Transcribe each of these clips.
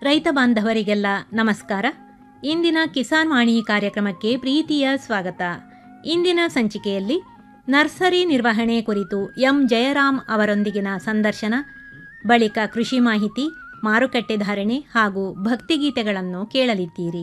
ರೈತ ಬಾಂಧವರಿಗೆಲ್ಲ ನಮಸ್ಕಾರ ಇಂದಿನ ಕಿಸಾನ್ ವಾಣಿ ಕಾರ್ಯಕ್ರಮಕ್ಕೆ ಪ್ರೀತಿಯ ಸ್ವಾಗತ ಇಂದಿನ ಸಂಚಿಕೆಯಲ್ಲಿ ನರ್ಸರಿ ನಿರ್ವಹಣೆ ಕುರಿತು ಎಂ ಜಯರಾಮ್ ಅವರೊಂದಿಗಿನ ಸಂದರ್ಶನ ಬಳಿಕ ಕೃಷಿ ಮಾಹಿತಿ ಮಾರುಕಟ್ಟೆ ಧಾರಣೆ ಹಾಗೂ ಭಕ್ತಿಗೀತೆಗಳನ್ನು ಕೇಳಲಿದ್ದೀರಿ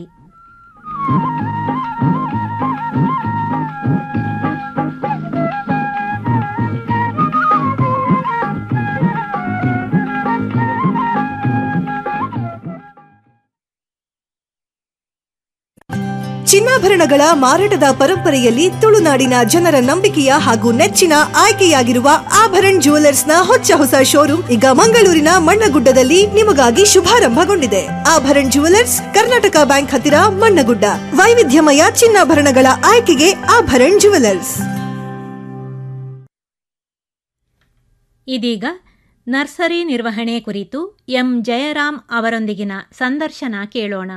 ಚಿನ್ನಾಭರಣಗಳ ಮಾರಾಟದ ಪರಂಪರೆಯಲ್ಲಿ ತುಳುನಾಡಿನ ಜನರ ನಂಬಿಕೆಯ ಹಾಗೂ ನೆಚ್ಚಿನ ಆಯ್ಕೆಯಾಗಿರುವ ಆಭರಣ್ ನ ಹೊಚ್ಚ ಹೊಸ ಶೋರೂಮ್ ಈಗ ಮಂಗಳೂರಿನ ಮಣ್ಣಗುಡ್ಡದಲ್ಲಿ ನಿಮಗಾಗಿ ಶುಭಾರಂಭಗೊಂಡಿದೆ ಆಭರಣ್ ಜುವೆಲರ್ಸ್ ಕರ್ನಾಟಕ ಬ್ಯಾಂಕ್ ಹತ್ತಿರ ಮಣ್ಣಗುಡ್ಡ ವೈವಿಧ್ಯಮಯ ಚಿನ್ನಾಭರಣಗಳ ಆಯ್ಕೆಗೆ ಆಭರಣ್ ಜುವೆಲರ್ಸ್ ಇದೀಗ ನರ್ಸರಿ ನಿರ್ವಹಣೆ ಕುರಿತು ಎಂ ಜಯರಾಮ್ ಅವರೊಂದಿಗಿನ ಸಂದರ್ಶನ ಕೇಳೋಣ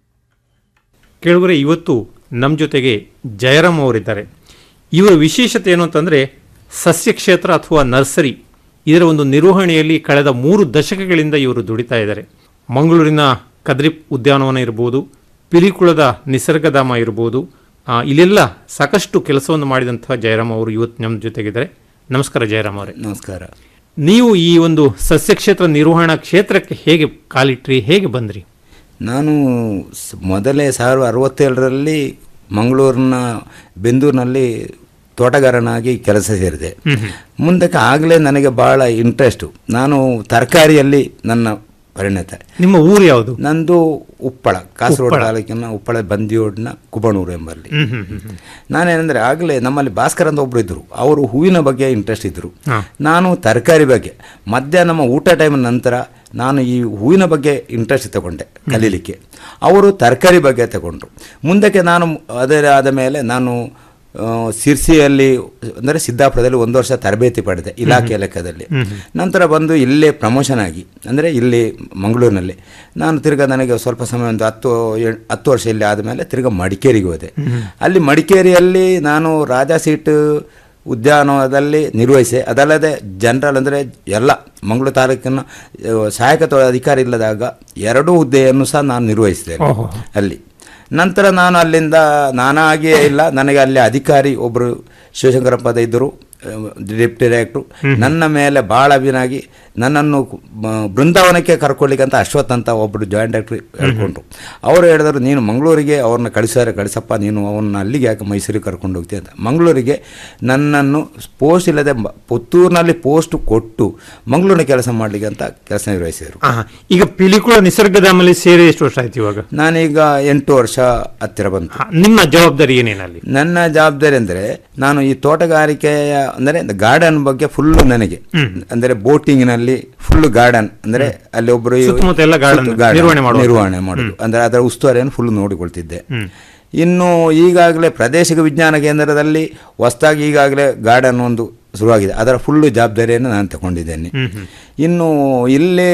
ಕೇಳುಗರೆ ಇವತ್ತು ನಮ್ಮ ಜೊತೆಗೆ ಜಯರಾಮ್ ಅವರಿದ್ದಾರೆ ಇವರ ವಿಶೇಷತೆ ಏನು ಅಂತಂದರೆ ಸಸ್ಯ ಕ್ಷೇತ್ರ ಅಥವಾ ನರ್ಸರಿ ಇದರ ಒಂದು ನಿರ್ವಹಣೆಯಲ್ಲಿ ಕಳೆದ ಮೂರು ದಶಕಗಳಿಂದ ಇವರು ದುಡಿತಾ ಇದ್ದಾರೆ ಮಂಗಳೂರಿನ ಕದ್ರಿಪ್ ಉದ್ಯಾನವನ ಇರ್ಬೋದು ಪಿಲಿಕುಳದ ನಿಸರ್ಗಧಾಮ ಇರ್ಬೋದು ಆ, ಇಲ್ಲೆಲ್ಲ ಸಾಕಷ್ಟು ಕೆಲಸವನ್ನು ಮಾಡಿದಂತಹ ಜಯರಾಮ್ ಅವರು ಇವತ್ತು ನಮ್ಮ ಜೊತೆಗಿದ್ದಾರೆ ನಮಸ್ಕಾರ ಜಯರಾಮ್ ಅವರೇ ನಮಸ್ಕಾರ ನೀವು ಈ ಒಂದು ಸಸ್ಯ ಕ್ಷೇತ್ರ ನಿರ್ವಹಣಾ ಕ್ಷೇತ್ರಕ್ಕೆ ಹೇಗೆ ಕಾಲಿಟ್ರಿ ಹೇಗೆ ಬಂದ್ರಿ ನಾನು ಸ್- ಮೊದಲೇ ಸಾವಿರದ ಅರವತ್ತೇಳರಲ್ಲಿ ಮಂಗಳೂರಿನ ಬೆಂದೂರಿನಲ್ಲಿ ತೋಟಗಾರನಾಗಿ ಕೆಲಸ ಸೇರಿದೆ ಮುಂದಕ್ಕೆ ಆಗಲೇ ನನಗೆ ಭಾಳ ಇಂಟ್ರೆಸ್ಟು ನಾನು ತರಕಾರಿಯಲ್ಲಿ ನನ್ನ ಪರಿಣತ ನಿಮ್ಮ ಊರು ಯಾವುದು ನಂದು ಉಪ್ಪಳ ಕಾಸರಗೋಡು ಉಪ್ಪಳ. ತಾಲೂಕಿನ ಉಪ್ಪಳ ಬಂದಿಯೋಡ್ನ ಕುಬಣೂರು ಎಂಬಲ್ಲಿ ಹ್ಮ್ ಹ್ಮ್ ಹ್ಮ್ ಹ್ಮ್. ನಾನೇನೆಂದರೆ ಆಗಲೇ ನಮ್ಮಲ್ಲಿ ಭಾಸ್ಕರ್ ಅಂತ ಒಬ್ಬರು ಇದ್ದರು ಅವರು ಹೂವಿನ ಬಗ್ಗೆ ಇಂಟ್ರೆಸ್ಟ್ ಇದ್ದರು ಹಾ. ನಾನು ತರಕಾರಿ ಬಗ್ಗೆ ಮಧ್ಯಾಹ್ನ ನಮ್ಮ ಊಟ ಟೈಮ್ ನಂತರ ನಾನು ಈ ಹೂವಿನ ಬಗ್ಗೆ ಇಂಟ್ರೆಸ್ಟ್ ತಗೊಂಡೆ ಕಲೀಲಿಕ್ಕೆ ಅವರು ತರಕಾರಿ ಬಗ್ಗೆ ತಗೊಂಡ್ರು ಮುಂದಕ್ಕೆ ನಾನು ಅದರ ಆದ ಮೇಲೆ ನಾನು ಆ, ಸಿರ್ಸಿಯಲ್ಲಿ ಅಂದರೆ ಸಿದ್ದಾಪುರದಲ್ಲಿ ಒಂದು ವರ್ಷ ತರಬೇತಿ ಪಡೆದೆ ಇಲಾಖೆ ಲೆಕ್ಕದಲ್ಲಿ ನಂತರ ಬಂದು ಇಲ್ಲೇ ಪ್ರಮೋಷನ್ ಆಗಿ ಅಂದರೆ ಇಲ್ಲಿ ಮಂಗಳೂರಿನಲ್ಲಿ ನಾನು ತಿರ್ಗಾ ನನಗೆ ಸ್ವಲ್ಪ ಸಮಯ ಒಂದು ಹತ್ತು ಏಳ್- ಹತ್ತು ವರ್ಷ ಇಲ್ಲಿ ಆದಮೇಲೆ ತಿರ್ಗಾ ಮಡಿಕೇರಿಗೆ ಹೋದೆ ಅಲ್ಲಿ ಮಡಿಕೇರಿಯಲ್ಲಿ ನಾನು ರಾಜಾ ಸೀಟ್ ಉದ್ಯಾನವನದಲ್ಲಿ ನಿರ್ವಹಿಸಿ ಅದಲ್ಲದೆ ಜನರಲ್ ಅಂದರೆ ಎಲ್ಲ ಮಂಗಳೂರು ತಾಲೂಕಿನ ಆ, ಸಹಾಯಕ ತೋ- ಅಧಿಕಾರಿ ಇಲ್ಲದಾಗ ಎರಡೂ ಹುದ್ದೆಯನ್ನು ಸಹ ನಾನು ನಿರ್ವಹಿಸಿದ್ದೇನೆ ಓಹೋ. ಅಲ್ಲಿ ನಂತರ ನಾನು ಅಲ್ಲಿಂದ ನಾನಾಗಿಯೇ ಇಲ್ಲ ನನಗೆ ಅಲ್ಲಿ ಅಧಿಕಾರಿ ಒಬ್ಬರು ಶಿವಶಂಕರಪ್ಪದ ಇದ್ದರು ಡೆಪ್ಟಿ ಡೈರೆಕ್ಟ್ರು ನನ್ನ ಮೇಲೆ ಭಾಳ ಅಭಿನಾಗಿ ನನ್ನನ್ನು ಮ- ಬೃಂದಾವನಕ್ಕೆ ಕರ್ಕೊಳ್ಳಿಕ್ಕೆ ಅಂತ ಅಶ್ವಥ್ ಅಂತ ಒಬ್ಬರು ಜಾಯಿಂಟ್ ಡೈರೆಕ್ಟ್ರಿ ಹೇಳ್ಕೊಂಡ್ರು ಅವರು ಹೇಳಿದರು ನೀನು ಮಂಗಳೂರಿಗೆ ಅವ್ರನ್ನ ಕಳಿಸಾರೆ ಕಳಿಸಪ್ಪ ನೀನು ಅವನ್ನ ಅಲ್ಲಿಗೆ ಯಾಕೆ ಮೈಸೂರಿಗೆ ಕರ್ಕೊಂಡು ಹೋಗ್ತೀಯ ಅಂತ ಮಂಗಳೂರಿಗೆ ನನ್ನನ್ನು ಪೋಸ್ಟ್ ಇಲ್ಲದೆ ಮ- ಪುತ್ತೂರಿನಲ್ಲಿ ಪೋಸ್ಟ್ ಕೊಟ್ಟು ಮಂಗಳೂರಿನ ಕೆಲಸ ಮಾಡಲಿಕ್ಕೆ ಅಂತ ಕೆಲಸ ನಿರ್ವಹಿಸಿದರು ಆಹಾ. ಈಗ ಪಿಲಿಕುಳ ನಿಸರ್ಗಧಾಮಲ್ಲಿ ಸೇರಿ ಎಷ್ಟು ವರ್ಷ ಆಯ್ತು ಇವಾಗ ನಾನೀಗ ಎಂಟು ವರ್ಷ ಹತ್ತಿರ ಬಂತು ಹಾ, ನಿಮ್ಮ ಜವಾಬ್ದಾರಿ ಏನೇನಲ್ಲಿ ನನ್ನ ಜವಾಬ್ದಾರಿ ಅಂದರೆ ನಾನು ಈ ತೋಟಗಾರಿಕೆಯ ಅಂದರೆ ಗಾರ್ಡನ್ ಬಗ್ಗೆ ಫುಲ್ಲು ನನಗೆ ಅಂದರೆ ಬೋಟಿಂಗ್ನಲ್ಲಿ ಫುಲ್ ಗಾರ್ಡನ್ ಅಂದರೆ ಅಲ್ಲಿ ಒಬ್ಬರು ಸುತ್ತಮುತ್ತ ಎಲ್ಲ garden ಸುತ್ತ garden ನಿರ್ವಹಣೆ ಮಾಡುವಂಥದ್ದು. ನಿರ್ವಹಣೆ ಮಾಡೋದು ಅಂದರೆ ಅದರ ಉಸ್ತುವಾರಿಯನ್ನು ಫುಲ್ ನೋಡಿಕೊಳ್ತಿದ್ದೆ ಇನ್ನು ಈಗಾಗಲೇ ಪ್ರಾದೇಶಿಕ ವಿಜ್ಞಾನ ಕೇಂದ್ರದಲ್ಲಿ ಹೊಸದಾಗಿ ಈಗಾಗಲೇ ಗಾರ್ಡನ್ ಒಂದು ಶುರುವಾಗಿದೆ ಅದರ ಫುಲ್ಲು ಜವಾಬ್ದಾರಿಯನ್ನು ನಾನು ತಗೊಂಡಿದ್ದೇನೆ ಇನ್ನು ಇಲ್ಲೇ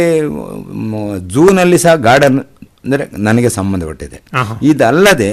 ಮ್, ಝೂನಲ್ಲಿ ಸಹ ಗಾರ್ಡನ್ ಅಂದರೆ ನನಗೆ ಸಂಬಂಧಪಟ್ಟಿದೆ ಆಹಾ. ಇದಲ್ಲದೆ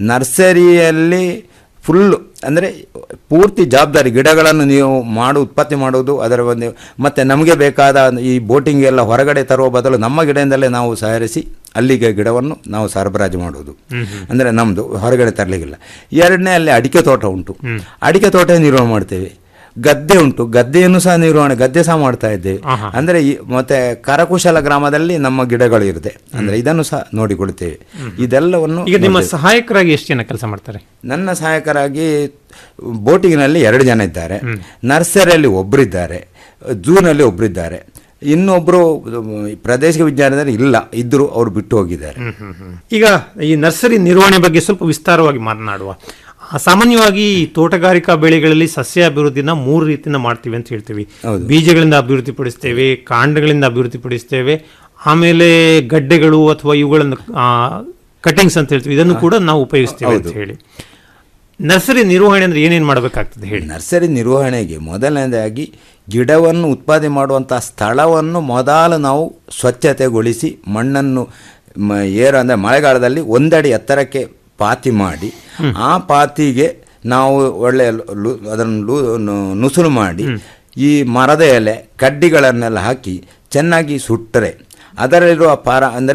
ನರ್ಸರಿಯಲ್ಲಿ ಫುಲ್ಲು ಅಂದರೆ ಪೂರ್ತಿ ಜವಾಬ್ದಾರಿ ಗಿಡಗಳನ್ನು ನೀವು ಮಾಡು ಉತ್ಪತ್ತಿ ಮಾಡೋದು ಅದರ ಒಂದು ಮತ್ತು ನಮಗೆ ಬೇಕಾದ ಈ ಬೋಟಿಂಗ್ ಎಲ್ಲ ಹೊರಗಡೆ ತರುವ ಬದಲು ನಮ್ಮ ಗಿಡದಿಂದಲೇ ನಾವು ಸಹರಿಸಿ ಅಲ್ಲಿಗೆ ಗಿಡವನ್ನು ನಾವು ಸರಬರಾಜು ಮಾಡುವುದು ಅಂದರೆ ನಮ್ಮದು ಹೊರಗಡೆ ತರಲಿಕ್ಕಿಲ್ಲ ಎರಡನೇ ಅಲ್ಲಿ ಅಡಿಕೆ ತೋಟ ಉಂಟು ಅಡಿಕೆ ತೋಟ ನಿರ್ವಹಣೆ ಮಾಡ್ತೇವೆ ಗದ್ದೆ ಉಂಟು ಗದ್ದೆಯನ್ನು ಸಹ ನಿರ್ವಹಣೆ ಗದ್ದೆ ಸಹ ಮಾಡ್ತಾ ಇದ್ದೇವೆ ಅಂದರೆ ಈ- ಮತ್ತೆ ಕರಕುಶಲ ಗ್ರಾಮದಲ್ಲಿ ನಮ್ಮ ಗಿಡಗಳು ಇರುತ್ತೆ ಅಂದರೆ ಇದನ್ನು ಸಹ ನೋಡಿಕೊಳ್ತೇವೆ ಇದೆಲ್ಲವನ್ನು ಈಗ ನಿಮ್ಮ ನೋಡ್ತೇವೆ. ಸಹಾಯಕರಾಗಿ ಎಷ್ಟು ಜನ ಕೆಲಸ ಮಾಡ್ತಾರೆ ನನ್ನ ಸಹಾಯಕರಾಗಿ ಬೋಟಿಂಗ್ನಲ್ಲಿ ಎರಡು ಜನ ಇದ್ದಾರೆ ನರ್ಸರಿಯಲ್ಲಿ ಒಬ್ಬರಿದ್ದಾರೆ ಝೂನಲ್ಲಿ ಒಬ್ಬರಿದ್ದಾರೆ ಇನ್ನೊಬ್ಬರು ಪ್ರಾದೇಶಿಕ ವಿಜ್ಞಾನದಲ್ಲಿ ಇಲ್ಲ ಇದ್ದರು ಅವರು ಬಿಟ್ಟು ಹೋಗಿದ್ದಾರೆ ಈಗ ಈ ನರ್ಸರಿ ನಿರ್ವಹಣೆ ಬಗ್ಗೆ ಸ್ವಲ್ಪ ವಿಸ್ತಾರವಾಗಿ ಮಾತನಾಡುವ ಆ, ಸಾಮಾನ್ಯವಾಗಿ ಈ ತೋಟಗಾರಿಕಾ ಬೆಳೆಗಳಲ್ಲಿ ಸಸ್ಯ ಅಭಿವೃದ್ಧಿನ ಮೂರು ರೀತಿಯಿಂದ ಮಾಡ್ತೀವಿ ಅಂತ ಹೇಳ್ತೀವಿ ಹೌದು. ಬೀಜಗಳಿಂದ ಅಭಿವೃದ್ಧಿಪಡಿಸ್ತೇವೆ ಕಾಂಡಗಳಿಂದ ಅಭಿವೃದ್ಧಿಪಡಿಸ್ತೇವೆ ಆಮೇಲೆ ಗಡ್ಡೆಗಳು ಅಥವಾ ಇವುಗಳನ್ನು ಕಟಿಂಗ್ಸ್ ಅಂತ ಹೇಳ್ತೀವಿ ಇದನ್ನು ಕೂಡ ನಾವು ಉಪಯೋಗಿಸ್ತೇವೆ ಅಂತ ಹೌದು. ಹೇಳಿ ನರ್ಸರಿ ನಿರ್ವಹಣೆ ಅಂದ್ರೆ ಏನೇನು ಮಾಡಬೇಕಾಗ್ತದೆ ಹೇಳಿ ನರ್ಸರಿ ನಿರ್ವಹಣೆಗೆ ಮೊದಲನೇದಾಗಿ ಗಿಡವನ್ನು ಉತ್ಪಾದನೆ ಮಾಡುವಂಥ ಸ್ಥಳವನ್ನು ಮೊದಲು ನಾವು ಸ್ವಚ್ಛತೆಗೊಳಿಸಿ ಮಣ್ಣನ್ನು ಮ- ಏರು ಅಂದರೆ ಮಳೆಗಾಲದಲ್ಲಿ ಒಂದಡಿ ಎತ್ತರಕ್ಕೆ ಪಾತಿ ಮಾಡಿ ಆ ಪಾತಿಗೆ ನಾವು ಒಳ್ಳೆ ಲು- ಅದನ್ನು ಲು- ನು- ನುಸುಳು ಮಾಡಿ ಈ ಮರದ ಎಲೆ ಕಡ್ಡಿಗಳನ್ನೆಲ್ಲ ಹಾಕಿ ಚೆನ್ನಾಗಿ ಸುಟ್ಟರೆ ಅದರಲ್ಲಿರುವ ಪಾರ ಅಂದರೆ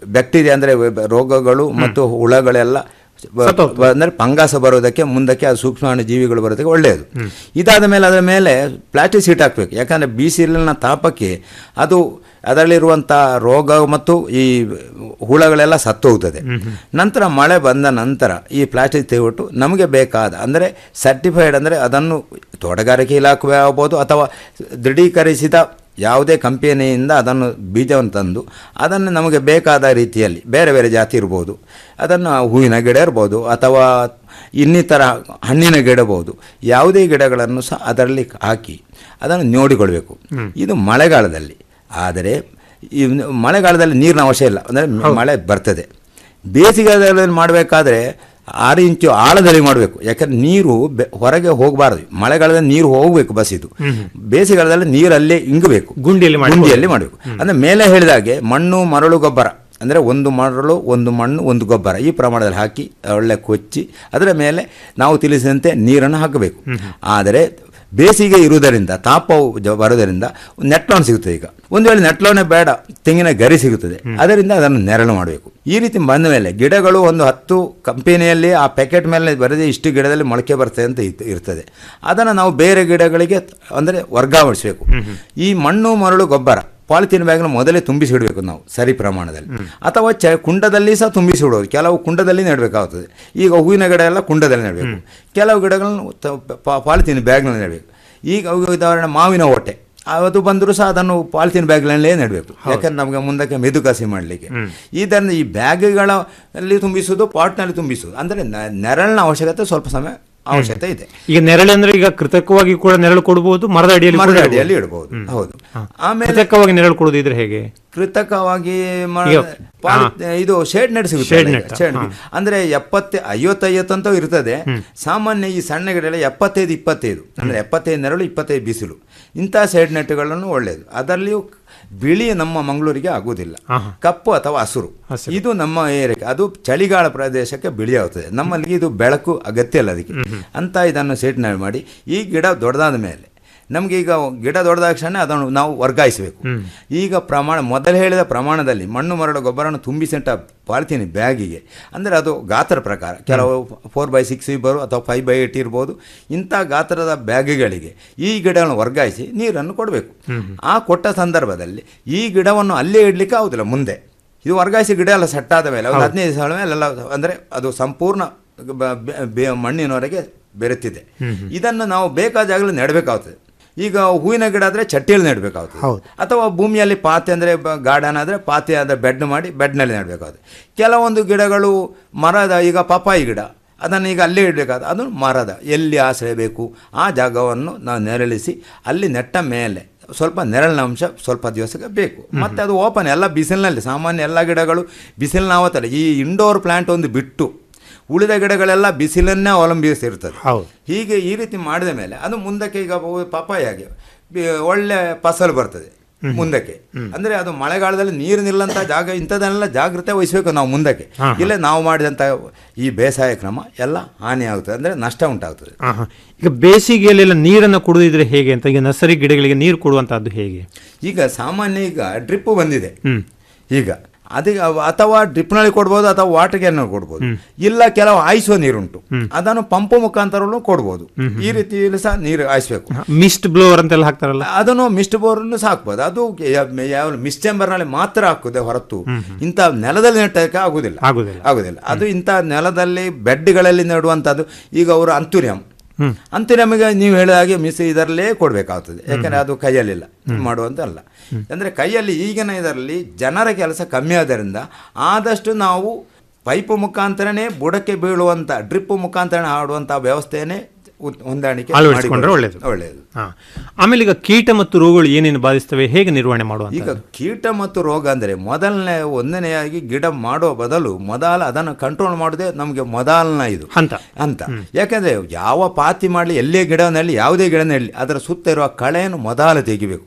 ಬ್ಯಾಕ್ಟೀರಿಯಾ ಅಂದರೆ ರೋಗಗಳು ಮತ್ತು ಹುಳಗಳೆಲ್ಲ ಬ- ಬ- ಅಂದ್ರೆ ಫಂಗಾಸ ಬರೋದಕ್ಕೆ ಮುಂದಕ್ಕೆ ಅದು ಸೂಕ್ಷ್ಮಾಣು ಜೀವಿಗಳು ಬರೋದಕ್ಕೆ ಒಳ್ಳೆಯದು ಇದಾದ ಮೇಲೆ ಅದರ ಮೇಲೆ ಪ್ಲಾಸ್ಟಿಕ್ ಸೀಟ್ ಹಾಕಬೇಕು ಯಾಕಂದರೆ ಬಿಸಿಲಿನ ತಾಪಕ್ಕೆ ಅದು ಅದರಲ್ಲಿರುವಂಥ ರೋಗ ಮತ್ತು ಈ ಹುಳಗಳೆಲ್ಲ ಸತ್ತು ಹೋಗ್ತದೆ ನಂತರ ಮಳೆ ಬಂದ ನಂತರ ಈ ಪ್ಲಾಸ್ಟಿಕ್ ತೆಗೆಬಿಟ್ಟು ನಮಗೆ ಬೇಕಾದ ಅಂದರೆ ಸರ್ಟಿಫೈಡ್ ಅಂದರೆ ಅದನ್ನು ತೋಟಗಾರಿಕೆ ಇಲಾಖೆ ಆಗ್ಬೋದು ಅಥವಾ ದೃಢೀಕರಿಸಿದ ಯಾವುದೇ ಕಂಪನಿಯಿಂದ ಅದನ್ನು ಬೀಜವನ್ನು ತಂದು ಅದನ್ನು ನಮಗೆ ಬೇಕಾದ ರೀತಿಯಲ್ಲಿ ಬೇರೆ ಬೇರೆ ಜಾತಿ ಇರ್ಬೋದು ಅದನ್ನು ಹೂವಿನ ಗಿಡ ಇರ್ಬೋದು ಅಥವಾ ಇನ್ನಿತರ ಹಣ್ಣಿನ ಗಿಡ ಇರ್ಬೋದು ಯಾವುದೇ ಗಿಡಗಳನ್ನು ಸಹ ಅದರಲ್ಲಿ ಹಾಕಿ ಅದನ್ನು ನೋಡಿಕೊಳ್ಬೇಕು ಇದು ಮಳೆಗಾಲದಲ್ಲಿ ಆದರೆ ಈ ಮಳೆಗಾಲದಲ್ಲಿ ನೀರಿನ ಅವಶ್ಯ ಇಲ್ಲ ಅಂದರೆ ಮಳೆ ಬರ್ತದೆ ಬೇಸಿಗೆಗಾಲದಲ್ಲಿ ಮಾಡಬೇಕಾದ್ರೆ ಆರು ಇಂಚು ಆಳದಲ್ಲಿ ಮಾಡಬೇಕು ಯಾಕಂದ್ರೆ ನೀರು ಬೆ- ಹೊರಗೆ ಹೋಗಬಾರದು ಮಳೆಗಾಲದಲ್ಲಿ ನೀರು ಹೋಗಬೇಕು ಬಸ್ಸಿದು ಬೇಸಿಗೆಗಾಲದಲ್ಲಿ ನೀರಲ್ಲೇ ಇಂಗಬೇಕು ಗುಂಡಿಯಲ್ಲಿ ಮಾಡ್ಬೋದು. ಗುಂಡಿಯಲ್ಲಿ ಮಾಡಬೇಕು ಅಂದ್ರೆ ಮೇಲೆ ಹೇಳಿದಾಗೆ ಮಣ್ಣು ಮರಳು ಗೊಬ್ಬರ ಅಂದರೆ ಒಂದು ಮರಳು ಒಂದು ಮಣ್ಣು ಒಂದು ಗೊಬ್ಬರ ಈ ಪ್ರಮಾಣದಲ್ಲಿ ಹಾಕಿ ಒಳ್ಳೆ ಕೊಚ್ಚಿ ಅದರ ಮೇಲೆ ನಾವು ತಿಳಿಸಿದಂತೆ ನೀರನ್ನು ಹಾಕಬೇಕು ಆದರೆ ಬೇಸಿಗೆ ಇರುವುದರಿಂದ ತಾಪವು ಜ- ಬರುವುದರಿಂದ ನೆಟ್ಲೋನ್ ಸಿಗುತ್ತದೆ ಈಗ ಒಂದು ವೇಳೆ ನೆಟ್ಲೋನೆ ಬೇಡ ತೆಂಗಿನ ಗರಿ ಸಿಗುತ್ತದೆ ಅದರಿಂದ ಅದನ್ನು ನೆರಳು ಮಾಡಬೇಕು ಈ ರೀತಿ ಬಂದ ಮೇಲೆ ಗಿಡಗಳು ಒಂದು ಹತ್ತು ಕಂಪನಿಯಲ್ಲಿ ಆ ಪ್ಯಾಕೆಟ್ ಮೇಲೆ ಬರದೆ ಇಷ್ಟು ಗಿಡದಲ್ಲಿ ಮೊಳಕೆ ಬರ್ತದೆ ಅಂತ ಇತ್- ಇರ್ತದೆ ಅದನ್ನು ನಾವು ಬೇರೆ ಗಿಡಗಳಿಗೆ ಅಂದರೆ ವರ್ಗಾವಣಿಸಬೇಕು ಈ ಮಣ್ಣು ಮರಳು ಗೊಬ್ಬರ ಪಾಲಿಥೀನ್ ಬ್ಯಾಗ್ನ ಮೊದಲೇ ತುಂಬಿಸಿಡಬೇಕು ನಾವು ಸರಿ ಪ್ರಮಾಣದಲ್ಲಿ ಅಥವಾ ಚ ಕುಂಡದಲ್ಲಿ ಸಹ ತುಂಬಿಸಿಡೋದು ಕೆಲವು ಕುಂಡದಲ್ಲಿ ನೆಡಬೇಕಾಗ್ತದೆ ಈಗ ಹೂವಿನ ಗಿಡ ಎಲ್ಲ ಕುಂಡದಲ್ಲಿ ನೆಡಬೇಕು ಕೆಲವು ಗಿಡಗಳನ್ನು ತ- ಪ- ಪಾಲಿಥೀನ್ ಬ್ಯಾಗ್ನಲ್ಲಿ ನೆಡಬೇಕು ಈಗ ಉದಾಹರಣೆ ಮಾವಿನ ಹೊಟ್ಟೆ ಅದು ಬಂದರೂ ಸಹ ಅದನ್ನು ಪಾಲಿಥೀನ್ ಬ್ಯಾಗ್ನಲ್ಲೇ ನೆಡಬೇಕು ಯಾಕಂದ್ರೆ ನಮಗೆ ಮುಂದಕ್ಕೆ ಮೆದುಕಾಸಿ ಮಾಡಲಿಕ್ಕೆ ಇದನ್ನು ಈ ಬ್ಯಾಗ್ಗಳಲ್ಲಿ ತುಂಬಿಸುವುದು ಪಾಟ್ನಲ್ಲಿ ತುಂಬಿಸುವುದು ಅಂದರೆ ನ- ನೆರಳಿನ ಅವಶ್ಯಕತೆ ಸ್ವಲ್ಪ ಸಮಯ ಅವಶ್ಯಕತೆ ಇದೆ ಈಗ ನೆರಳಂದ್ರೆ ಈಗ ಕೃತಕವಾಗಿ ಕೂಡ ನೆರಳು ಕೊಡಬಹುದು ಮರದ ಅಡಿಯಲ್ಲಿ ಕೂಡ ಮರದ ಇಡ್ಬೋದು. ಅಡಿಯಲ್ಲಿ ಇಡಬಹುದು ಹೌದು ಆಮೇಲೆ ಕೃತಕವಾಗಿ ನೆರಳು ಕೊಡುವುದು ಇದ್ರೆ ಹೇಗೆ ಕೃತಕವಾಗಿ ಮ- ಈಗ, ಪಾಲಿ- ಇದು ಶೇಡ್ ನೆಟ್ ಸಿಗುತ್ತೆ Shade ಅಲ್ಲ net, ಈಗ, shade net. ಅಂದ್ರೆ ಎಪ್ಪತ್ತ ಐವತ್ತೈವತ್ತು ಅಂತ ಇರ್ತದೆ ಸಾಮಾನ್ಯ ಈ ಸಣ್ಣ ಗಿಡ ಎಲ್ಲ ಎಪ್ಪತ್ತೈದು ಇಪ್ಪತ್ತೈದು ಅಂದ್ರೆ ಎಪ್ಪತ್ತೈದು ನೆರಳು ಇಪ್ಪತ್ತೈದು ಬಿಸಿಲು ಇಂಥ ಸೈಡ್ ನೆಟ್ಗಳನ್ನು ಒಳ್ಳೆಯದು ಅದರಲ್ಲಿಯೂ ಬಿಳಿ ನಮ್ಮ ಮಂಗಳೂರಿಗೆ ಆಗುವುದಿಲ್ಲ ಕಪ್ಪು ಅಥವಾ ಹಸುರು ಇದು ನಮ್ಮ ಏರಿಯಾಕ್ಕೆ ಅದು ಚಳಿಗಾಲ ಪ್ರದೇಶಕ್ಕೆ ಬಿಳಿ ಆಗುತ್ತದೆ ನಮ್ಮಲ್ಲಿ ಇದು ಬೆಳಕು ಅಗತ್ಯ ಇಲ್ಲ ಅದಕ್ಕೆ ಅಂತ ಇದನ್ನು ಸೆಟ್ ಮಾಡಿ ಈ ಗಿಡ ದೊಡ್ಡದಾದ ಮೇಲೆ ನಮಗೆ ಈಗ ಗಿಡ ದೊಡ್ಡದಾದ ಕ್ಷಣ ಅದನ್ನು ನಾವು ವರ್ಗಾಯಿಸಬೇಕು ಈಗ ಪ್ರಮಾಣ ಮೊದಲು ಹೇಳಿದ ಪ್ರಮಾಣದಲ್ಲಿ ಮಣ್ಣು ಮರಳು ಗೊಬ್ಬರವನ್ನು ತುಂಬಿಸಿಟ್ಟ ಪಾಲಿಥೀನ್ ಬ್ಯಾಗಿಗೆ ಅಂದರೆ ಅದು ಗಾತ್ರ ಪ್ರಕಾರ ಕೆಲವು ಫೋರ್ ಬೈ ಸಿಕ್ಸ್ ಇರ್ಬೋದು ಅಥವಾ ಫೈವ್ ಬೈ ಏಟ್ ಇರ್ಬೋದು ಇಂಥ ಗಾತ್ರದ ಬ್ಯಾಗ್ಗಳಿಗೆ ಈ ಗಿಡವನ್ನು ವರ್ಗಾಯಿಸಿ ನೀರನ್ನು ಕೊಡಬೇಕು ಆ ಕೊಟ್ಟ ಸಂದರ್ಭದಲ್ಲಿ ಈ ಗಿಡವನ್ನು ಅಲ್ಲೇ ಇಡಲಿಕ್ಕೆ ಆಗುದಿಲ್ಲ ಮುಂದೆ ಇದು ವರ್ಗಾಯಿಸಿ ಗಿಡ ಎಲ್ಲ ಸೆಟ್ ಆದ ಮೇಲೆ ಒಂದು ಹದಿನೈದು ದಿವಸಗಳ ಮೇಲೆ ಎಲ್ಲ ಅಂದರೆ ಅದು ಸಂಪೂರ್ಣ ಬ- ಬೆ- ಬೆ- ಮಣ್ಣಿನವರೆಗೆ ಬೆರೆತಿದೆ ಇದನ್ನು ನಾವು ಬೇಕಾದ ಜಾಗದಲ್ಲಿ ನೆಡಬೇಕಾಗ್ತದೆ ಈಗ ಹೂವಿನ ಗಿಡ ಆದರೆ ಚಟ್ಟಿಯಲ್ಲಿ ನೆಡಬೇಕಾಗ್ತದೆ ಅಥವಾ ಭೂಮಿಯಲ್ಲಿ ಪಾತೆ ಅಂದರೆ ಗಾರ್ಡನ್ ಆದರೆ ಪಾತೆ ಆದರೆ ಬೆಡ್ ಮಾಡಿ ಬೆಡ್ನಲ್ಲಿ ನೆಡಬೇಕಾಗ್ತದೆ ಕೆಲವೊಂದು ಗಿಡಗಳು ಮರದ ಈಗ ಪಪಾಯಿ ಗಿಡ ಅದನ್ನು ಈಗ ಅಲ್ಲೇ ಇಡಬೇಕಾದ ಅದು ಮರದ ಎಲ್ಲಿ ಆಶ್ರಯ ಬೇಕು ಆ ಜಾಗವನ್ನು ನಾವು ನೆರಳಿಸಿ ಅಲ್ಲಿ ನೆಟ್ಟ ಮೇಲೆ ಸ್ವಲ್ಪ ನೆರಳಿನ ಅಂಶ ಸ್ವಲ್ಪ ದಿವಸಕ್ಕೆ ಬೇಕು ಮತ್ತೆ ಅದು ಓಪನ್ ಎಲ್ಲ ಬಿಸಿಲಿನಲ್ಲಿ ಸಾಮಾನ್ಯ ಎಲ್ಲ ಗಿಡಗಳು ಬಿಸಿಲಿನ ಆವತ್ತಲ್ಲ ಈ ಇಂಡೋರ್ ಪ್ಲಾಂಟ್ ಒಂದು ಬಿಟ್ಟು ಉಳಿದ ಗಿಡಗಳೆಲ್ಲ ಬಿಸಿಲನ್ನೇ ಅವಲಂಬಿಸಿರ್ತದೆ ಹೌದು. ಹೀಗೆ ಈ ರೀತಿ ಮಾಡಿದ ಮೇಲೆ ಅದು ಮುಂದಕ್ಕೆ ಈಗ ಪಪಾಯಾಗೆ ಬಿ- ಒಳ್ಳೆ ಫಸಲು ಬರ್ತದೆ ಮುಂದಕ್ಕೆ ಅಂದ್ರೆ ಅದು ಮಳೆಗಾಲದಲ್ಲಿ ನೀರು ನಿಲ್ಲಂತ ಜಾಗ ಇಂಥದನ್ನೆಲ್ಲ ಜಾಗ್ರತೆ ವಹಿಸಬೇಕು ನಾವು ಮುಂದಕ್ಕೆ ಇಲ್ಲ ನಾವು ಮಾಡಿದಂಥ ಈ ಬೇಸಾಯ ಕ್ರಮ ಎಲ್ಲ ಹಾನಿ ಆಗುತ್ತದೆ ಅಂದ್ರೆ ನಷ್ಟ ಉಂಟಾಗ್ತದೆ ಆಹಾ. ಈಗ ಬೇಸಿಗೆಯಲ್ಲೆಲ್ಲ ನೀರನ್ನು ಕುಡಿದಿದ್ರೆ ಹೇಗೆ ಅಂತ ಈಗ ನರ್ಸರಿ ಗಿಡಗಳಿಗೆ ನೀರು ಕೊಡುವಂತಹದ್ದು ಹೇಗೆ ಈಗ ಸಾಮಾನ್ಯ ಈಗ ಡ್ರಿಪ್ ಬಂದಿದೆ ಈಗ ಅದಕ್ಕೆ ಅವ- ಅಥವಾ ಡ್ರಿಪ್ನಲ್ಲಿ ಕೊಡ್ಬೋದು ಅಥವಾ ವಾಟರ್ ಕ್ಯಾನ್ ಕೊಡ್ಬೋದು ಇಲ್ಲ ಕೆಲವು ಆಯಿಸುವ ನೀರುಂಟು ಅದನ್ನು ಪಂಪ್ ಮುಖಾಂತರಲ್ಲೂ ಕೊಡ್ಬೋದು ಈ ರೀತಿಯಲ್ಲಿ ಸಹ ನೀರು ಹಾಯಿಸ್ಬೇಕು ಮಿಸ್ಟ್ ಬ್ಲೋವರ್ ಅಂತೆಲ್ಲ ಹಾಕ್ತಾರಲ್ಲ ಅದನ್ನು ಮಿಸ್ಟ್ ಬೋರ್ನು ಸಾಕ್ಬೋದು ಅದು ಯ- ಯಾವ ಮಿಸ್ಟ್ ನಲ್ಲಿ ಮಾತ್ರ ಹಾಕುದೆ ಹೊರತು ಇಂಥ ನೆಲದಲ್ಲಿ ನೆಟ್ಟಕ್ಕೆ ಆಗುದಿಲ್ಲ ಆಗುದಿಲ್ಲ. ಆಗುದಿಲ್ಲ ಅದು ಇಂಥ ನೆಲದಲ್ಲಿ ಬೆಡ್ಗಳಲ್ಲಿ ನೆಡುವಂಥದ್ದು ಈಗ ಅವರು ಅಂತುರಿಯಂ ಅಂತುರಿಯಮಿಗೆ ನೀವು ಹೇಳಿದ ಹಾಗೆ ಮಿಸ್ ಇದರಲ್ಲೇ ಕೊಡಬೇಕಾಗ್ತದೆ ಯಾಕಂದ್ರೆ ಅದು ಕೈಯಲ್ಲಿಲ್ಲ ಮಾಡುವಂತ ಅಲ್ಲ ಅಂದ್ರೆ ಕೈಯಲ್ಲಿ ಈಗಿನ ಇದರಲ್ಲಿ ಜನರ ಕೆಲಸ ಕಮ್ಮಿ ಆದ್ದರಿಂದ ಆದಷ್ಟು ನಾವು ಪೈಪ್ ಮುಖಾಂತರನೇ ಬುಡಕ್ಕೆ ಬೀಳುವಂತ ಡ್ರಿಪ್ ಮುಖಾಂತರ ಆಡುವಂತ ವ್ಯವಸ್ಥೆಯೇ ಉತ್- ಹೊಂದಾಣಿಕೆ ಅಳವಡಿಸಿಕೊಂಡ್ರೆ ಮಾಡಿಕೊಳ್ಳಿ. ಒಳ್ಳೆಯದು ಒಳ್ಳೆಯದು ಹಾ. ಆಮೇಲೆ ಈಗ ಕೀಟ ಮತ್ತು ರೋಗಗಳು ಏನೇನು ಬಾಧಿಸ್ತವೆ ಹೇಗೆ ನಿರ್ವಹಣೆ ಮಾಡುವಂತ ಈಗ ಕೀಟ ಮತ್ತು ರೋಗ ಅಂದರೆ ಮೊದಲನೇ ಒಂದನೆಯಾಗಿ ಗಿಡ ಮಾಡುವ ಬದಲು ಮೊದಲ ಅದನ್ನು ಕಂಟ್ರೋಲ್ ಮಾಡೋದೇ ನಮಗೆ ಮೊದಲನ ಇದು ಹಂತ. ಅಂತ ಯಾಕಂದ್ರೆ ಯಾವ ಪಾತಿ ಮಾಡಲಿ ಎಲ್ಲೇ ಗಿಡ ನೆಡಲಿ ಯಾವುದೇ ಗಿಡ ನೆಡಲಿ ಅದರ ಸುತ್ತ ಇರುವ ಕಳೆಯನ್ನು ಮೊದಲು ತೆಗಿಬೇಕು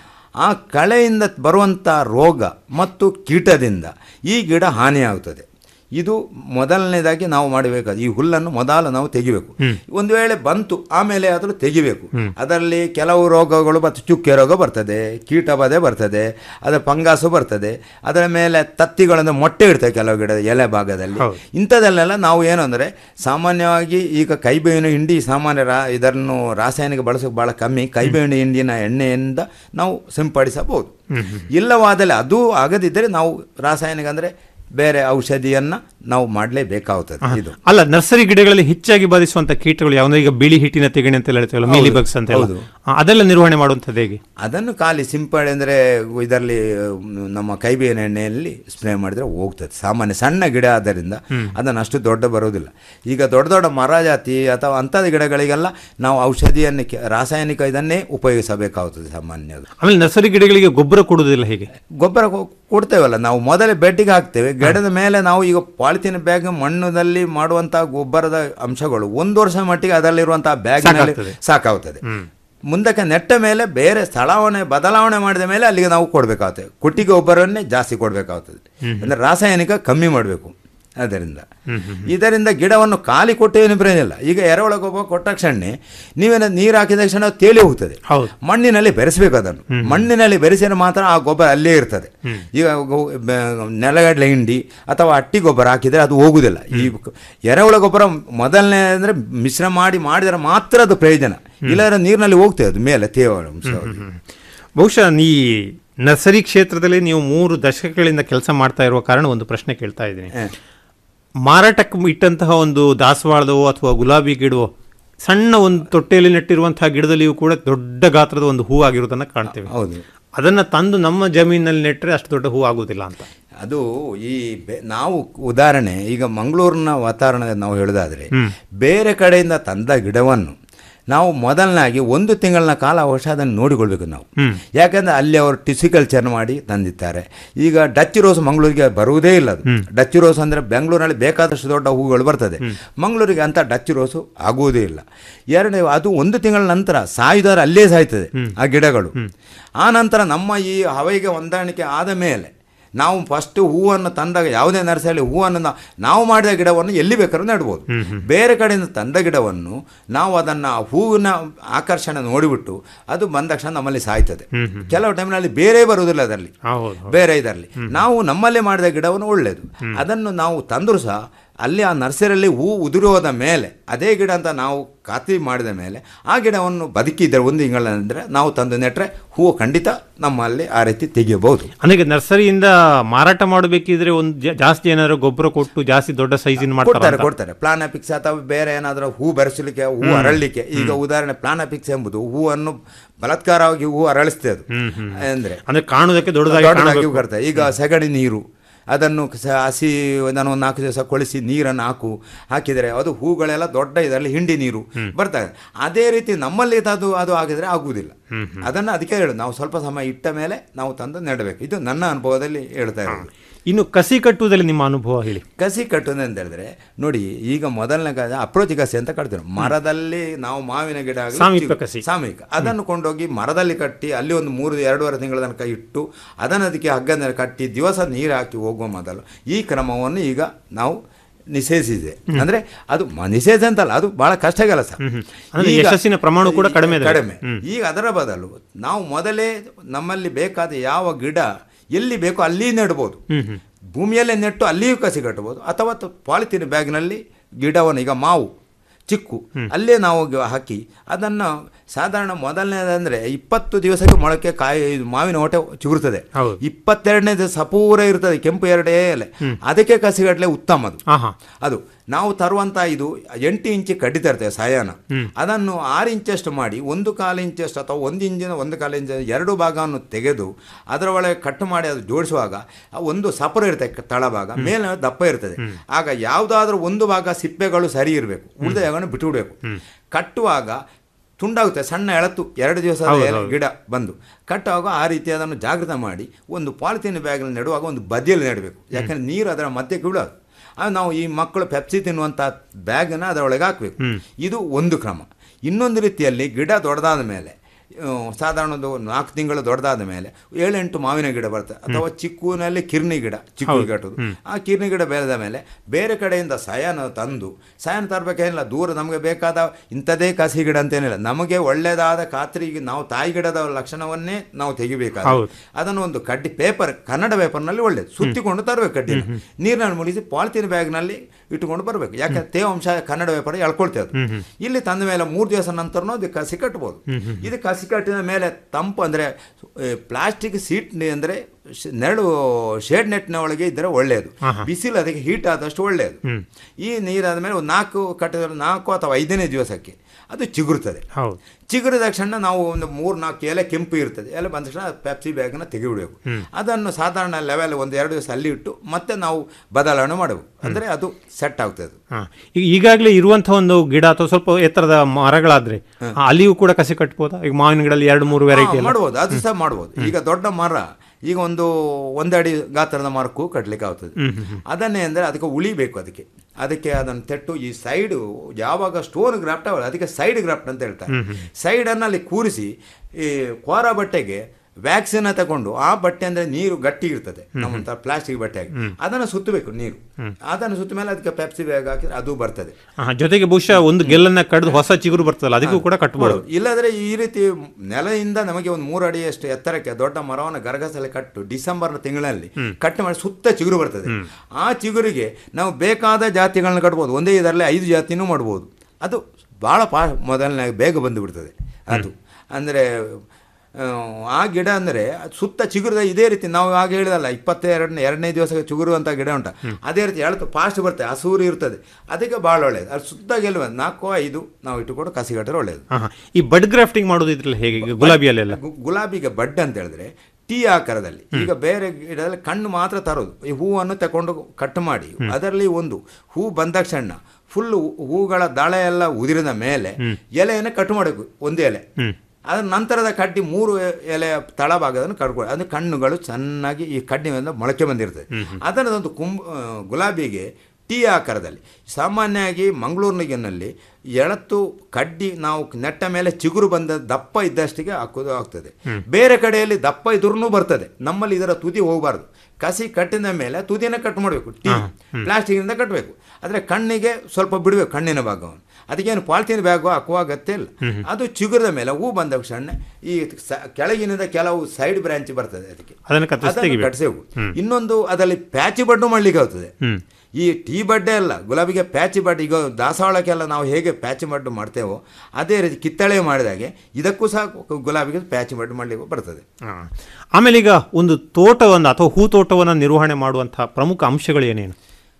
ಆ ಕಳೆಯಿಂದ ಬರುವಂಥ ರೋಗ ಮತ್ತು ಕೀಟದಿಂದ ಈ ಗಿಡ ಹಾನಿಯಾಗುತ್ತದೆ ಇದು ಮೊದಲನೇದಾಗಿ ನಾವು ಮಾಡಬೇಕಾದ ಈ ಹುಲ್ಲನ್ನು ಮೊದಲು ನಾವು ತೆಗಿಬೇಕು ಒಂದು ವೇಳೆ ಬಂತು ಆಮೇಲೆ ಅದನ್ನು ತೆಗಿಬೇಕು ಅದರಲ್ಲಿ ಕೆಲವು ರೋಗಗಳು ಮತ್ತು ಚುಕ್ಕೆ ರೋಗ ಬರ್ತದೆ ಕೀಟ ಬಾಧೆ ಬರ್ತದೆ ಅದರ ಫಂಗಾಸು ಬರ್ತದೆ ಅದರ ಮೇಲೆ ತತ್ತಿಗಳನ್ನು ಮೊಟ್ಟೆ ಇಡ್ತವೆ ಕೆಲವು ಗಿಡದ ಎಲೆ ಭಾಗದಲ್ಲಿ ಹೌದು. ಇಂಥದ್ದಲ್ಲೆಲ್ಲ ನಾವು ಏನು ಅಂದರೆ ಸಾಮಾನ್ಯವಾಗಿ ಈಗ ಕೈಬೇವಿನ ಹಿಂಡಿ ಸಾಮಾನ್ಯ ರಾ ಇದನ್ನು ರಾಸಾಯನಿಕ ಬಳಸೋಕೆ ಭಾಳ ಕಮ್ಮಿ ಕೈಬೇವಿನ ಹಿಂಡಿನ ಎಣ್ಣೆಯಿಂದ ನಾವು ಸಿಂಪಡಿಸಬಹುದು ಇಲ್ಲವಾದಲ್ಲಿ ಅದು ಆಗದಿದ್ದರೆ ನಾವು ರಾಸಾಯನಿಕ ಅಂದರೆ ಬೇರೆ ಔಷಧಿಯನ್ನು ನಾವು ಮಾಡಲೇಬೇಕಾಗುತ್ತದೆ ಇದು ಅಲ್ಲ ನರ್ಸರಿ ಗಿಡಗಳಲ್ಲಿ ಹೆಚ್ಚಾಗಿ ಬಾಧಿಸುವಂತ ಕೀಟಗಳು ಯಾವಂದ್ರೆ ಈಗ ಬಿಳಿ ಹಿಟ್ಟಿನ ತೆಗಣಿ ಅಂತ ಹೇಳ್ತೇವಲ್ಲ ಮೀಲಿ ಬಗ್ಸ್ ಅಂತ ಹೌದು. ಅದೆಲ್ಲ ನಿರ್ವಹಣೆ ಮಾಡುವಂಥದ್ದು ಹೇಗೆ ಅದನ್ನು ಖಾಲಿ ಸಿಂಪಡಣೆ ಅಂದರೆ ಇದರಲ್ಲಿ ನಮ್ಮ ಕೈಬೇವಿನ ಎಣ್ಣೆಯಲ್ಲಿ ಸ್ಪ್ರೇ ಮಾಡಿದರೆ ಹೋಗ್ತದೆ ಸಾಮಾನ್ಯ ಸಣ್ಣ ಗಿಡ ಆದ್ದರಿಂದ ಅದನ್ನು ಅಷ್ಟು ದೊಡ್ಡ ಬರೋದಿಲ್ಲ ಈಗ ದೊಡ್ಡ ದೊಡ್ಡ ಮರ ಜಾತಿ ಅಥವಾ ಅಂಥದ್ದು ಗಿಡಗಳಿಗೆಲ್ಲ ನಾವು ಔಷಧಿಯನ್ನು ಕೆ- ರಾಸಾಯನಿಕ ಇದನ್ನೇ ಉಪಯೋಗಿಸಬೇಕಾಗುತ್ತದೆ ಸಾಮಾನ್ಯ ಅದು. ಆಮೇಲೆ ನರ್ಸರಿ ಗಿಡಗಳಿಗೆ ಗೊಬ್ಬರ ಕೊಡುವುದಿಲ್ಲ ಹೇಗೆ ಗೊಬ್ಬರ ಕೊ- ಕೊಡ್ತೇವಲ್ಲ ನಾವು ಮೊದಲೇ ಬೆಡ್ಡಿಗೆ ಹಾಕ್ತೇವೆ ಗಿಡದ ಮೇಲೆ ನಾವು ಈಗ ಪಾಲಿಥೀನ್ ಬ್ಯಾಗ್ ಮಣ್ಣಲ್ಲಿ ಮಾಡುವಂತಹ ಗೊಬ್ಬರದ ಅಂಶಗಳು ಒಂದು ವರ್ಷ ಮಟ್ಟಿಗೆ ಅದರಲ್ಲಿರುವಂತಹ ಬ್ಯಾಗ್ನಲ್ಲಿ ಸಾಕಾಗ್ತದೆ. ಸಾಕಾಗುತ್ತದೆ ಮುಂದಕ್ಕೆ ನೆಟ್ಟ ಮೇಲೆ ಬೇರೆ ಸ್ಥಳಾವಣೆ ಬದಲಾವಣೆ ಮಾಡಿದ ಮೇಲೆ ಅಲ್ಲಿಗೆ ನಾವು ಕೊಡಬೇಕಾಗ್ತದೆ ಕೊಟ್ಟಿಗೆ ಗೊಬ್ಬರವನ್ನೇ ಜಾಸ್ತಿ ಕೊಡಬೇಕಾಗ್ತದೆ ಅಂದರೆ ರಾಸಾಯನಿಕ ಕಮ್ಮಿ ಮಾಡಬೇಕು ಅದರಿಂದ ಇದರಿಂದ ಗಿಡವನ್ನು ಖಾಲಿ ಕೊಟ್ಟೇನು ಪ್ರಯೋಜನ ಇಲ್ಲ ಈಗ ಎರೆಹುಳ ಗೊಬ್ಬರ ಕೊಟ್ಟ ತಕ್ಷಣ ನೀವೇನ ನೀರು ಹಾಕಿದ ತಕ್ಷಣ ಅದು ತೇಲಿ ಹೋಗ್ತದೆ ಹೌದು. ಮಣ್ಣಿನಲ್ಲಿ ಬೆರೆಸಬೇಕು ಅದನ್ನು ಮಣ್ಣಿನಲ್ಲಿ ಬೆರೆಸಿದ್ರೆ ಮಾತ್ರ ಆ ಗೊಬ್ಬರ ಅಲ್ಲೇ ಇರ್ತದೆ ಈಗ ಗೊ- ಬ- ನೆಲಗಡಲೆ ಹಿಂಡಿ ಅಥವಾ ಅಟ್ಟಿ ಗೊಬ್ಬರ ಹಾಕಿದರೆ ಅದು ಹೋಗುದಿಲ್ಲ ಈ ಕ- ಎರೆಹುಳ ಗೊಬ್ಬರ ಮೊದಲನೇ ಅಂದರೆ ಮಿಶ್ರ ಮಾಡಿ ಮಾಡಿದರೆ ಮಾತ್ರ ಅದು ಪ್ರಯೋಜನ ಇಲ್ಲಾಂದ್ರೆ ನೀರಿನಲ್ಲಿ ಹೋಗ್ತದೆ ಅದು ಮೇಲೆ ತೇವಾಂಶ ಬಹುಶಃ ಈ ನರ್ಸರಿ ಕ್ಷೇತ್ರದಲ್ಲಿ ನೀವು ಮೂರು ದಶಕಗಳಿಂದ ಕೆಲಸ ಮಾಡ್ತಾ ಇರುವ ಕಾರಣ ಒಂದು ಪ್ರಶ್ನೆ ಕೇಳ್ತಾ ಇದ್ದೀನಿ ಹ. ಮಾರಾಟಕ್ಕೆ ಇಟ್ಟಂತಹ ಒಂದು ದಾಸವಾಳದವೋ ಅಥವಾ ಗುಲಾಬಿ ಗಿಡವೋ ಸಣ್ಣ ಒಂದು ತೊಟ್ಟೆಯಲ್ಲಿ ನೆಟ್ಟಿರುವಂತಹ ಗಿಡದಲ್ಲಿಯೂ ಕೂಡ ದೊಡ್ಡ ಗಾತ್ರದ ಒಂದು ಹೂ ಆಗಿರೋದನ್ನ ಕಾಣ್ತೇವೆ ಹೌದು ಅದನ್ನ ತಂದು ನಮ್ಮ ಜಮೀನಿನಲ್ಲಿ ನೆಟ್ಟರೆ ಅಷ್ಟು ದೊಡ್ಡ ಹೂ ಆಗುದಿಲ್ಲ ಅಂತ ಅದು ಈ ಬೆ- ನಾವು ಉದಾಹರಣೆ ಈಗ ಮಂಗಳೂರಿನ ವಾತಾವರಣದಲ್ಲಿ ನಾವು ಹೇಳೋದಾದ್ರೆ ಬೇರೆ ಕಡೆಯಿಂದ ತಂದ ಗಿಡವನ್ನು ನಾವು ಮೊದಲನಾಗಿ ಒಂದು ತಿಂಗಳ ಕಾಲ ಅವಶ್ಯ ಅದನ್ನು ನೋಡಿಕೊಳ್ಬೇಕು ನಾವು ಯಾಕಂದ್ರೆ ಅಲ್ಲಿ ಅವರು ಟಿಸಿಕಲ್ಚರ್ ಮಾಡಿ ತಂದಿದ್ದಾರೆ ಈಗ ಡಚ್ ರೋಸ್ ಮಂಗಳೂರಿಗೆ ಬರುವುದೇ ಇಲ್ಲ ಅದು ಡಚ್ ರೋಸ್ ಅಂದ್ರೆ ಬೆಂಗಳೂರಿನಲ್ಲಿ ಬೇಕಾದಷ್ಟು ದೊಡ್ಡ ಹೂಗಳು ಬರ್ತದೆ ಮಂಗಳೂರಿಗೆ ಅಂತ ಡಚ್ ರೋಸು ಆಗುವುದೇ ಇಲ್ಲ ಎರಡನೇ ಅದು ಒಂದು ತಿಂಗಳ ನಂತರ ಸಾಯುದಾರ ಅಲ್ಲೇ ಸಾಯ್ತದೆ ಆ ಗಿಡಗಳು ಆ ನಂತರ ನಮ್ಮ ಈ ಹವೆಗೆ ಹೊಂದಾಣಿಕೆ ಆದ ಮೇಲೆ ನಾವು ಫಸ್ಟ್ ಹೂವನ್ನು ತಂದಾಗ ಯಾವುದೇ ನರ್ಸರಿಯಲ್ಲಿ ಹೂವನ್ನು ನಾ- ನಾವು ಮಾಡಿದ ಗಿಡವನ್ನು ಎಲ್ಲಿ ಬೇಕಾದ್ರೂ ನೆಡ್ಬೋದು ಬೇರೆ ಕಡೆಯಿಂದ ತಂದ ಗಿಡವನ್ನು ನಾವು ಅದನ್ನು ಹೂವಿನ ಆಕರ್ಷಣೆ ನೋಡಿಬಿಟ್ಟು ಅದು ಬಂದ ತಕ್ಷಣ ನಮ್ಮಲ್ಲಿ ಸಾಯ್ತದೆ ಕೆಲವು ಟೈಮ್ನಲ್ಲಿ ಬೇರೆ ಬರುವುದಿಲ್ಲ ಅದರಲ್ಲಿ ಹೌದು ಬೇರೆ ಇದರಲ್ಲಿ ನಾವು ನಮ್ಮಲ್ಲೇ ಮಾಡಿದ ಗಿಡವನ್ನು ಒಳ್ಳೆಯದು ಅದನ್ನು ನಾವು ತಂದರೂ ಸಹ ಅಲ್ಲಿ ಆ ನರ್ಸರಿಯಲ್ಲಿ ಹೂ ಉದುರೋದ ಮೇಲೆ ಅದೇ ಗಿಡ ಅಂತ ನಾವು ಖಾತ್ರಿ ಮಾಡಿದ ಮೇಲೆ ಆ ಗಿಡವನ್ನು ಬದುಕಿದ್ದರೆ ಒಂದು ತಿಂಗಳಂದರೆ ನಾವು ತಂದು ನೆಟ್ಟರೆ ಹೂವು ಖಂಡಿತ ನಮ್ಮಲ್ಲಿ ಆ ರೀತಿ ತೆಗೆಯಬಹುದು ಅಂದ್ರೆ ಈಗ ನರ್ಸರಿಯಿಂದ ಮಾರಾಟ ಮಾಡಬೇಕಿದ್ರೆ ಒಂದು ಜಾ- ಜಾಸ್ತಿ ಏನಾದ್ರು ಗೊಬ್ಬರ ಕೊಟ್ಟು ಜಾಸ್ತಿ ದೊಡ್ಡ ಸೈಜಿನ ಕೊಡ್ತಾರೆ ಮಾಡ್ತಾರೆ ಕೊಡ್ತಾರೆ ಪ್ಲಾನಾಪಿಕ್ಸ್ ಅಥವಾ ಬೇರೆ ಏನಾದರೂ ಹೂ ಬೆರೆಸಲಿಕ್ಕೆ ಹೂ ಅರಳಲಿಕ್ಕೆ ಈಗ ಉದಾಹರಣೆ ಪ್ಲಾನಾಪಿಕ್ಸ್ ಎಂಬುದು ಹೂವನ್ನು ಬಲಾತ್ಕಾರವಾಗಿ ಹೂ ಅರಳಿಸ್ತದೆ ಅದು ಅಂದ್ರೆ ಅಂದ್ರೆ ಕಾಣುವುದಕ್ಕೆ ದೊಡ್ಡದಾಗಿ ದೊಡ್ಡದಾಗಿ ಕಾಣಬೇಕು. ಬರ್ತದೆ ಈಗ ಸಗಣಿ ನೀರು ಅದನ್ನು ಸ- ಹಸಿ ನಾನು ಒಂದು ನಾಲ್ಕು ದಿವಸ ಕೊಳಿಸಿ ನೀರನ್ನು ಹಾಕು ಹಾಕಿದರೆ ಅದು ಹೂಗಳೆಲ್ಲ ದೊಡ್ಡ ಇದರಲ್ಲಿ ಹಿಂಡಿ ನೀರು ಬರ್ತದೆ ಅದೇ ರೀತಿ ನಮ್ಮಲ್ಲಿ ಅದು ಅದು ಆಗಿದ್ರೆ ಆಗುವುದಿಲ್ಲ ಅದನ್ನು ಅದಕ್ಕೆ ಹೇಳೋದು ನಾವು ಸ್ವಲ್ಪ ಸಮಯ ಇಟ್ಟ ಮೇಲೆ ನಾವು ತಂದು ನೆಡಬೇಕು ಇದು ನನ್ನ ಅನುಭವದಲ್ಲಿ ಹೇಳ್ತಾ ಇರೋದು ಇನ್ನು ಕಸಿ ಕಟ್ಟುವುದಲ್ಲಿ ನಿಮ್ಮ ಅನುಭವ ಹೇಳಿ ಕಸಿ ಕಟ್ಟುವುದು ಅಂತ ಹೇಳಿದ್ರೆ ನೋಡಿ ಈಗ ಮೊದಲನೇ ಕಾಲ ಅಪ್ರೋಚ್ ಕಸಿ ಅಂತ ಕಟ್ತೀವಿ ಮರದಲ್ಲಿ ನಾವು ಮಾವಿನ ಗಿಡ ಆಗ್ಲಿ, ಸಾಮೀಪ್ಯ ಚಿಗು- ಕಸಿ. ಸಾಮೂಹಿಕ ಅದನ್ನು ಕೊಂಡೋಗಿ ಮರದಲ್ಲಿ ಕಟ್ಟಿ ಅಲ್ಲಿ ಒಂದು ಮೂರು ಎರಡೂವರೆ ತಿಂಗಳ ತನಕ ಇಟ್ಟು ಅದನ್ನು ಅದಕ್ಕೆ ಹಗ್ಗದಲ್ಲಿ ಕಟ್ಟಿ ದಿವಸ ನೀರು ಹಾಕಿ ಹೋಗುವ ಮೊದಲು ಈ ಕ್ರಮವನ್ನು ಈಗ ನಾವು ನಿಷೇಧಿಸಿದೆ ಅಂದ್ರೆ ಅದು ಮ- ನಿಷೇಧ ಅಂತಲ್ಲ ಅದು ಬಹಳ ಕಷ್ಟ ಕೆಲಸ ಅಂದ್ರೆ ಈಗ- ಯಶಸ್ಸಿನ ಪ್ರಮಾಣ ಕೂಡ ಕಡಿಮೆ ಇದೆ. ಕಡಿಮೆ ಈಗ ಅದರ ಬದಲು ನಾವು ಮೊದಲೇ ನಮ್ಮಲ್ಲಿ ಬೇಕಾದ ಯಾವ ಗಿಡ ಎಲ್ಲಿ ಬೇಕೋ ಅಲ್ಲಿ ನೆಡ್ಬೋದು ಭೂಮಿಯಲ್ಲೇ ನೆಟ್ಟು ಅಲ್ಲಿಯೂ ಕಸಿ ಕಟ್ಬೋದು ಅಥವಾ ತ- ಪಾಲಿಥೀನ್ ಬ್ಯಾಗ್ನಲ್ಲಿ ಗಿಡವನ್ನು ಈಗ ಮಾವು ಚಿಕ್ಕು ಅಲ್ಲೇ ನಾವು ಗ- ಹಾಕಿ ಅದನ್ನು ಸಾಧಾರಣ ಮೊದಲನೇದಂದ್ರೆ ಇಪ್ಪತ್ತು ದಿವಸಕ್ಕೆ ಮೊಳಕೆ ಕಾಯಿ ಇದು ಮಾವಿನ ಹೊಟ್ಟೆ ಚಿಗುರ್ತದೆ ಹೌದು. ಇಪ್ಪತ್ತೆರಡನೇ ದಿವಸ ಪೂರ ಇರ್ತದೆ ಕೆಂಪು ಎರಡೇ ಎಲೆ ಅದಕ್ಕೆ ಕಸಿಗಟ್ಟಲೆ ಉತ್ತಮ ಅದು ಆಹಾ ಅದು ನಾವು ತರುವಂತ ಇದು ಎಂಟು ಇಂಚು ಕಡ್ಡಿ ತರ್ತೇವೆ ಸಾಯಾನ ಅದನ್ನು ಆರು ಇಂಚಷ್ಟು ಮಾಡಿ ಒಂದು ಕಾಲು ಇಂಚಷ್ಟು ಅಥವಾ ಒಂದು ಇಂಚಿನ ಒಂದು ಕಾಲು ಇಂಚ್ ಎರಡು ಭಾಗವನ್ನು ತೆಗೆದು ಅದರ ಒಳಗೆ ಕಟ್ ಮಾಡಿ ಅದು ಜೋಡಿಸುವಾಗ ಆ ಒಂದು ಸಪರ ಇರುತ್ತೆ ಕ- ತಳಭಾಗ ಮೇಲೆ ದಪ್ಪ ಇರ್ತದೆ ಆಗ ಯಾವುದಾದ್ರೂ ಒಂದು ಭಾಗ ಸಿಪ್ಪೆಗಳು ಸರಿ ಇರಬೇಕು ಉಳಿದ ಜಾಗವನ್ನು ಬಿಟ್ಟು ಬಿಡಬೇಕು ಕಟ್ಟುವಾಗ ತುಂಡಾಗುತ್ತೆ ಸಣ್ಣ ಎಳತು ಎರಡು ದಿವಸ ಗಿಡ ಬಂದು ಕಟ್ಟುವಾಗ ಆ ರೀತಿ ಅದನ್ನು ಜಾಗೃತ ಮಾಡಿ ಒಂದು ಪಾಲಿಥೀನ್ ಬ್ಯಾಗ್ನಲ್ಲಿ ನೆಡುವಾಗ ಒಂದು ಬದಿಯಲ್ಲಿ ನೆಡಬೇಕು ಯಾಕಂದ್ರೆ ನೀರು ಅದರ ಮಧ್ಯಕ್ಕೆ ಬೀಳೋದು ಅದು ನಾವು ಈ ಮಕ್ಕಳು ಪೆಪ್ಸಿ ತಿನ್ನುವಂಥ ಬ್ಯಾಗನ್ನು ಅದರೊಳಗೆ ಹಾಕಬೇಕು ಇದು ಒಂದು ಕ್ರಮ ಇನ್ನೊಂದು ರೀತಿಯಲ್ಲಿ ಗಿಡ ದೊಡ್ಡದಾದ ಮೇಲೆ ಆ, ಸಾಧಾರಣ ಒಂದು ನಾಲ್ಕು ತಿಂಗಳು ದೊಡ್ಡದಾದ ಮೇಲೆ ಏಳೆಂಟು ಮಾವಿನ ಗಿಡ ಬರ್ತದೆ ಅಥವಾ ಚಿಕ್ಕುನಲ್ಲಿ ಕಿರ್ನಿ ಗಿಡ ಚಿಕ್ಕು ಕಟ್ಟೋದು ಆ ಕಿರ್ನಿ ಗಿಡ ಬೆಳೆದ ಮೇಲೆ ಬೇರೆ ಕಡೆಯಿಂದ ಸಯನ ತಂದು ಸಯನ ತರಬೇಕೇನಿಲ್ಲ ದೂರ ನಮಗೆ ಬೇಕಾದ ಇಂಥದೇ ಕಸಿ ಗಿಡ ಅಂತೇನಿಲ್ಲ ನಮಗೆ ಒಳ್ಳೆಯದಾದ ಖಾತ್ರಿಗೆ ನಾವು ತಾಯಿ ಗಿಡದ ಲಕ್ಷಣವನ್ನೇ ನಾವು ತೆಗಿಬೇಕಾದ ಹೌದು. ಅದನ್ನು ಒಂದು ಕಡ್ಡಿ ಪೇಪರ್ ಕನ್ನಡ ಪೇಪರ್ನಲ್ಲಿ ಒಳ್ಳೇದು ಸುತ್ತಿಕೊಂಡು ತರಬೇಕು ಕಡ್ಡಿ ನೀರಿನಲ್ಲಿ ಮುಳಿಸಿ ಪಾಲಿಥೀನ್ ಬ್ಯಾಗ್ನಲ್ಲಿ ಇಟ್ಟುಕೊಂಡು ಬರಬೇಕು ಯಾಕೆ ತೇವಾಂಶ ಕನ್ನಡ ಪೇಪರ್ ಎಳ್ಕೊಳ್ತೇವೆ ಅದು. ಇಲ್ಲಿ ತಂದ ಮೇಲೆ ಮೂರು ದಿವಸ ನಂತರನೂ ಅದು ಕಸಿ ಕಟ್ಬೋದು ಇದು ಕಸಿ ಕಟ್ಟಿದ ಮೇಲೆ ತಂಪು ಅಂದರೆ ಪ್ಲಾಸ್ಟಿಕ್ ಸೀಟ್ ಅಂದರೆ ನೆರಳು ಶೇಡ್ ನೆಟ್ನ ಒಳಗೆ ಇದ್ದರೆ ಒಳ್ಳೆಯದು ಬಿಸಿಲು ಅದಕ್ಕೆ ಹೀಟ್ ಆದಷ್ಟು ಒಳ್ಳೆಯದು ಈ ನೀರಾದ ಮೇಲೆ ಒಂದು ನಾಲ್ಕು ಕಟ್ಟಿದ ನಾಲ್ಕು ಅಥವಾ ಐದನೇ ದಿವಸಕ್ಕೆ ಅದು ಚಿಗುರುತ್ತದೆ ಹೌದು ಚಿಗುರಿದ ತಕ್ಷಣ ನಾವು ಒಂದು ಮೂರು ನಾಲ್ಕು ಎಲೆ ಕೆಂಪು ಇರ್ತದೆ ಎಲೆ ಬಂದ ತಕ್ಷಣ ಪೆಪ್ಸಿ ಬ್ಯಾಗ್ನ ತೆಗಿಬಿಡಬೇಕು ಅದನ್ನು ಸಾಧಾರಣ ಲೆವೆಲ್ ಒಂದು ಎರಡು ದಿವಸ ಅಲ್ಲಿ ಇಟ್ಟು ಮತ್ತೆ ನಾವು ಬದಲಾವಣೆ ಮಾಡಬೇಕು ಅಂದರೆ ಅದು ಸೆಟ್ ಆಗ್ತದೆ ಅದು. ಹಾ ಈಗ ಈಗಾಗಲೇ ಇರುವಂತಹ ಒಂದು ಗಿಡ ಅಥವಾ ಸ್ವಲ್ಪ ಎತ್ತರದ ಮರಗಳಾದ್ರೆ ಆ, ಅಲ್ಲಿಯೂ ಕೂಡ ಕಸಿ ಕಟ್ಬೋದಾ ಈಗ ಮಾವಿನ ಗಿಡದಲ್ಲಿ ಎರಡು ಮೂರು ವೆರೈಟಿ ಹಾ, ಎಲ್ಲ ಮಾಡ್ಬೋದು ಅದು ಸಹ ಮಾಡ್ಬೋದು ಈಗ ದೊಡ್ಡ ಮರ ಈಗ ಒಂದು ಒಂದಡಿ ಗಾತ್ರದ ಮರಕ್ಕೂ ಕಟ್ಟಲಿಕ್ಕೆ ಆಗ್ತದೆ ಅದನ್ನೇ ಅಂದರೆ ಅದಕ್ಕೆ ಉಳಿಬೇಕು ಅದಕ್ಕೆ ಅದಕ್ಕೆ ಅದನ್ನು ತೆಟ್ಟು ಈ ಸೈಡು ಯಾವಾಗ ಸ್ಟೋನ್ ಗ್ರಾಫ್ಟ್ ಅವಲ್ಲ ಅದಕ್ಕೆ ಸೈಡ್ ಗ್ರಾಫ್ಟ್ ಅಂತ ಹೇಳ್ತಾರೆ ಸೈಡನ್ನು ಅಲ್ಲಿ ಕೂರಿಸಿ ಈ ಕೋರ ಬಟ್ಟೆಗೆ ವ್ಯಾಕ್ಸಿನ್ ತಗೊಂಡು ಆ ಬಟ್ಟೆ ಅಂದರೆ ನೀರು ಗಟ್ಟಿ ಇರ್ತದೆ ನಮ್ಮಂತ ಪ್ಲಾಸ್ಟಿಕ್ ಬಟ್ಟೆಗೆ ಅದನ್ನು ಸುತ್ತಬೇಕು ನೀರು ಅದನ್ನು ಸುತ್ತ ಮೇಲೆ ಅದಕ್ಕೆ ಪೆಪ್ಸಿ ಬ್ಯಾಗ್ ಹಾಕಿದ್ರೆ ಅದು ಬರ್ತದೆ ಆ, ಜೊತೆಗೆ ಬಹುಶಃ ಒಂದು ಗೆಲ್ಲನ್ನ ಕಡ್ದು ಹೊಸ ಚಿಗುರು ಬರ್ತದಲ್ಲ ಅದಕ್ಕೂ ಕೂಡ ಕಟ್ಬೋದು ಮಾಡ್ಬೋದು. ಇಲ್ಲದ್ರೆ ಈ ರೀತಿ ನೆಲೆಯಿಂದ ನಮಗೆ ಒಂದು ಮೂರು ಅಡಿಯಷ್ಟು ಎತ್ತರಕ್ಕೆ ದೊಡ್ಡ ಮರವನ್ನು ಗರಗಸಲ್ಲಿ ಕಟ್ಟು ಡಿಸೆಂಬರ್ ತಿಂಗಳಲ್ಲಿ ಕಟ್ ಮಾಡಿ ಸುತ್ತ ಚಿಗುರು ಬರ್ತದೆ ಆ ಚಿಗುರಿಗೆ ನಾವು ಬೇಕಾದ ಜಾತಿಗಳನ್ನ ಕಟ್ಬೋದು ಒಂದೇ ಇದರಲ್ಲಿ ಐದು ಜಾತಿನೂ ಮಾಡ್ಬೋದು ಅದು ಭಾಳ ಪಾ ಮೊದಲನೇ ಬೇಗ ಬಂದು ಬಿಡ್ತದೆ ಅದು ಅಂದರೆ ಆ ಗಿಡ ಅಂದರೆ ಸುತ್ತ ಚಿಗುರದ ಇದೇ ರೀತಿ ನಾವು ಆಗ ಹೇಳಿದಲ್ಲ ಇಪ್ಪತ್ತೆರಡನೇ ಎರಡನೇ ದಿವಸ ಚಿಗುರುವಂಥ ಗಿಡ ಉಂಟ ಅದೇ ರೀತಿ ಎಳ್ತು ಫಾಸ್ಟ್ ಬರ್ತದೆ ಹಸೂರು ಇರ್ತದೆ ಅದಕ್ಕೆ ಭಾಳ ಒಳ್ಳೆಯದು ಅದು ಸುತ್ತ ಗೆಲ್ಲುವ ನಾಲ್ಕು ಐದು ನಾವು ಇಟ್ಟುಕೊಂಡು ಕಸಿಗಟ್ಟರೆ ಒಳ್ಳೆಯದು ಹಾ ಹಾ. ಈ ಬಡ್ ಗ್ರಾಫ್ಟಿಂಗ್ ಮಾಡೋದು ಇದ್ರಲ್ಲಿ ಹೇಗೆ ಈಗ ಗುಲಾಬಿಯಲ್ಲೆಲ್ಲ ಗು- ಗುಲಾಬಿಗೆ ಬಡ್ ಅಂತ ಹೇಳಿದ್ರೆ ಟೀ ಆಕಾರದಲ್ಲಿ ಈಗ ಬೇರೆ ಗಿಡದಲ್ಲಿ ಕಣ್ಣು ಮಾತ್ರ ತರೋದು ಈ ಹೂವನ್ನು ತಕೊಂಡು ಕಟ್ ಮಾಡಿ ಅದರಲ್ಲಿ ಒಂದು ಹೂ ಬಂದ ತಕ್ಷಣ ಫುಲ್ ಹೂಗಳ ದಳ ಎಲ್ಲ ಉದಿರಿದ ಮೇಲೆ ಎಲೆಯನ್ನು ಕಟ್ ಮಾಡಬೇಕು ಒಂದು ಎಲೆ ಅದರ ನಂತರದ ಕಡ್ಡಿ ಮೂರು ಎ- ಎಲೆಯ ತಳಭಾಗದನ್ನು ಕಟ್ಕೊಳ್ಳಿ ಅದು ಕಣ್ಣುಗಳು ಚೆನ್ನಾಗಿ ಈ ಕಡ್ಡಿಯಿಂದ ಮೊಳಕೆ ಬಂದಿರ್ತದೆ ಅದನ್ನೊಂದು ಕುಂಬ ಆ, ಗುಲಾಬಿಗೆ ಟೀ ಆಕಾರದಲ್ಲಿ ಸಾಮಾನ್ಯವಾಗಿ ಮಂಗಳೂರಿನಲ್ಲಿ ಎಳತ್ತು ಕಡ್ಡಿ ನಾವು ನೆಟ್ಟ ಮೇಲೆ ಚಿಗುರು ಬಂದ ದಪ್ಪ ಇದ್ದಷ್ಟಿಗೆ ಹಾಕೋದು ಆಗ್ತದೆ ಬೇರೆ ಕಡೆಯಲ್ಲಿ ದಪ್ಪ ಇದ್ರೂ ಬರ್ತದೆ ನಮ್ಮಲ್ಲಿ ಇದರ ತುದಿ ಹೋಗಬಾರ್ದು ಕಸಿ ಕಟ್ಟಿದ ಮೇಲೆ ತುದಿನ ಕಟ್ ಮಾಡಬೇಕು ಟೀ ಪ್ಲಾಸ್ಟಿಕ್ನಿಂದ ಕಟ್ಟಬೇಕು ಆದರೆ ಕಣ್ಣಿಗೆ ಸ್ವಲ್ಪ ಬಿಡಬೇಕು ಕಣ್ಣಿನ ಭಾಗವನ್ನು ಅದಕ್ಕೇನು ಪಾಲಿಥೀನ್ ಬ್ಯಾಗು ಹಾಕುವ ಅಗತ್ಯ ಇಲ್ಲ ಅದು ಚಿಗುರದ ಮೇಲೆ ಹೂ ಬಂದ ಕ್ಷಣ ಈ ಸ- ಕೆಳಗಿನಿಂದ ಕೆಲವು ಸೈಡ್ ಬ್ರಾಂಚ್ ಬರ್ತದೆ ಅದಕ್ಕೆ ಅದನ್ನು ಕತ್ತರಿಸಿ ಅದನ್ನು ತೆಗಿಬೇಕು. ಕಟ್ಸೇವು ಇನ್ನೊಂದು ಅದರಲ್ಲಿ ಪ್ಯಾಚಿ ಬಡ್ಡು ಮಾಡ್ಲಿಕ್ಕೆ ಆಗ್ತದೆ ಈ ಟೀ ಬಡ್ಡೆ ಅಲ್ಲ ಗುಲಾಬಿಗೆ ಪ್ಯಾಚಿ ಬಡ್ ಈಗ ದಾಸವಾಳಕ್ಕೆಲ್ಲ ನಾವು ಹೇಗೆ ಪ್ಯಾಚಿ ಬಡ್ಡು ಮಾಡ್ತೇವೋ ಅದೇ ರೀತಿ ಕಿತ್ತಳೆ ಮಾಡಿದಾಗೆ ಇದಕ್ಕೂ ಸಹ ಗುಲಾಬಿಗೆ ಪ್ಯಾಚಿ ಬಡ್ಡು ಮಾಡ್ಲಿಕ್ಕೆ ಬರ್ತದೆ ಹಾ. ಆಮೇಲೆ ಈಗ ಒಂದು ತೋಟವನ್ನು ಅಥವಾ ಹೂ ತೋಟವನ್ನು ನಿರ್ವಹಣೆ ಮಾಡುವಂತಹ ಪ್ರಮುಖ ಅಂಶಗಳು ಏನೇನು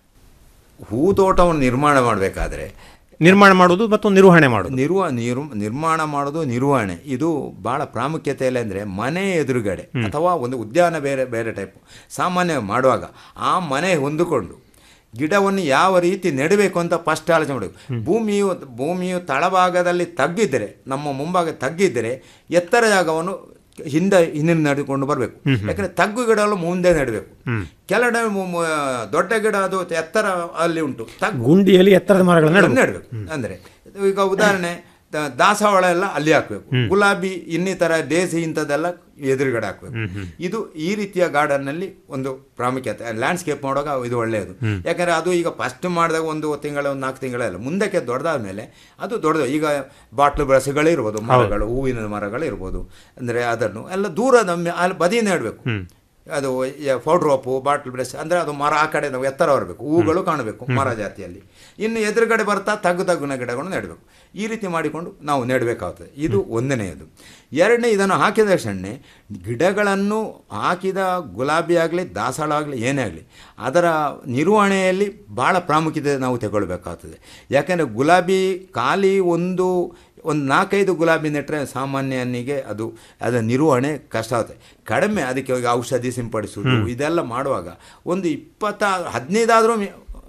ಹೂ ತೋಟವನ್ನು ನಿರ್ಮಾಣ ಮಾಡಬೇಕಾದ್ರೆ ನಿರ್ಮಾಣ ಮಾಡೋದು ಮತ್ತು ನಿರ್ವಹಣೆ ಮಾಡೋದು ನಿರ್ವ ನಿರ್ ನಿರ್ಮಾಣ ಮಾಡೋದು ನಿರ್ವಹಣೆ ಇದು ಬಹಳ ಪ್ರಾಮುಖ್ಯತೆಯಲ್ಲಿ ಅಂದರೆ ಮನೆ ಎದುರುಗಡೆ ಅಥವಾ ಒಂದು ಉದ್ಯಾನ ಬೇರೆ ಬೇರೆ ಟೈಪ್ ಸಾಮಾನ್ಯ ಮಾಡುವಾಗ ಆ ಮನೆ ಹೊಂದಿಕೊಂಡು ಗಿಡವನ್ನು ಯಾವ ರೀತಿ ನೆಡಬೇಕು ಅಂತ ಫಸ್ಟ್ ಆಲೋಚನೆ ಮಾಡಬೇಕು ಭೂಮಿಯು ಭೂಮಿಯು ತಳಭಾಗದಲ್ಲಿ ತಗ್ಗಿದ್ದರೆ ನಮ್ಮ ಮುಂಭಾಗ ತಗ್ಗಿದ್ದರೆ ಎತ್ತರ ಜಾಗವನ್ನು ಹಿಂದೆ ಹಿಂದಿನ ನಡೆದುಕೊಂಡು ಬರಬೇಕು ಯಾಕಂದ್ರೆ ತಗ್ಗು ಗಿಡಗಳು ಮುಂದೆ ನೆಡಬೇಕು ಕೆಲವು ಮು- ಮು- ದೊಡ್ಡ ಗಿಡ ಅದು ಎತ್ತರ ಅಲ್ಲಿ ಉಂಟು ತಗ್ಗು ಗುಂಡಿಯಲ್ಲಿ ಎತ್ತರದ ಮರಗಳನ್ನು ನೆಡಬೇಕು. ನೆಡಬೇಕು ಅಂದ್ರೆ ಈಗ ಉದಾಹರಣೆ ದ- ದಾಸವಾಳ ಎಲ್ಲ ಅಲ್ಲಿ ಹಾಕ್ಬೇಕು ಗುಲಾಬಿ ಇನ್ನಿತರ ಡೇಸಿ ಇಂಥದ್ದೆಲ್ಲ ಎದುರುಗಡೆ ಹಾಕ್ಬೇಕು ಇದು ಈ ರೀತಿಯ ಗಾರ್ಡನ್ ನಲ್ಲಿ ಒಂದು ಪ್ರಾಮುಖ್ಯತೆ ಲ್ಯಾಂಡ್ಸ್ಕೇಪ್ ಮಾಡುವಾಗ ಇದು ಒಳ್ಳೆಯದು ಯಾಕಂದ್ರೆ ಅದು ಈಗ ಫಸ್ಟ್ ಮಾಡಿದಾಗ ಒಂದು ತಿಂಗಳ ಒಂದು ನಾಲ್ಕು ತಿಂಗಳಲ್ಲ ಮುಂದಕ್ಕೆ ದೊಡ್ಡದಾದ ಮೇಲೆ ಅದು ದೊಡ್ಡದು ಈಗ ಬಾಟ್ಲು ಬ್ರಸ್ಗಳು ಇರ್ಬೋದು ಮರಗಳು ಹೂವಿನ ಮರಗಳು ಇರ್ಬೋದು ಅಂದ್ರೆ ಅದನ್ನು ಎಲ್ಲ ದೂರ ನಮ್ಮ ಅಲ್ಲಿ ಬದಿಯಿಂದ ಇಡಬೇಕು ಅದು ಪೌಡ್ರ್ ರೋಪು ಬಾಟ್ಲ್ ಬ್ರಷ್ ಅಂದರೆ ಅದು ಮರ ಆ ಕಡೆ ನಾವು ಎತ್ತರ ಬರಬೇಕು ಹೂಗಳು ಕಾಣಬೇಕು ಮರ ಜಾತಿಯಲ್ಲಿ ಇನ್ನು ಎದುರುಗಡೆ ಬರ್ತಾ ತಗ್ಗು ತಗ್ಗುನ ಗಿಡಗಳನ್ನು ನೆಡಬೇಕು ಈ ರೀತಿ ಮಾಡಿಕೊಂಡು ನಾವು ನೆಡಬೇಕಾಗ್ತದೆ ಇದು ಒಂದನೆಯದು ಎರಡನೇ ಇದನ್ನು ಹಾಕಿದ ತಕ್ಷಣ ಗಿಡಗಳನ್ನು ಹಾಕಿದ ಗುಲಾಬಿ ಆಗಲಿ ದಾಸವಾಳ ಆಗಲಿ ಏನೇ ಆಗಲಿ ಅದರ ನಿರ್ವಹಣೆಯಲ್ಲಿ ಭಾಳ ಪ್ರಾಮುಖ್ಯತೆ ನಾವು ತಗೊಳ್ಬೇಕಾಗ್ತದೆ ಯಾಕೆಂದರೆ ಗುಲಾಬಿ ಖಾಲಿ ಒಂದು ಒಂದು ನಾಲ್ಕೈದು ಗುಲಾಬಿ ನೆಟ್ಟರೆ ಸಾಮಾನ್ಯನಿಗೆ ಅದು ಅದರ ನಿರ್ವಹಣೆ ಕಷ್ಟ ಆಗುತ್ತೆ ಕಡಿಮೆ ಅದಕ್ಕೆ ಈಗ ಔಷಧಿ ಸಿಂಪಡಿಸುವುದು ಇದೆಲ್ಲ ಮಾಡುವಾಗ ಒಂದು ಇಪ್ಪತ್ತ ಹದಿನೈದಾದರೂ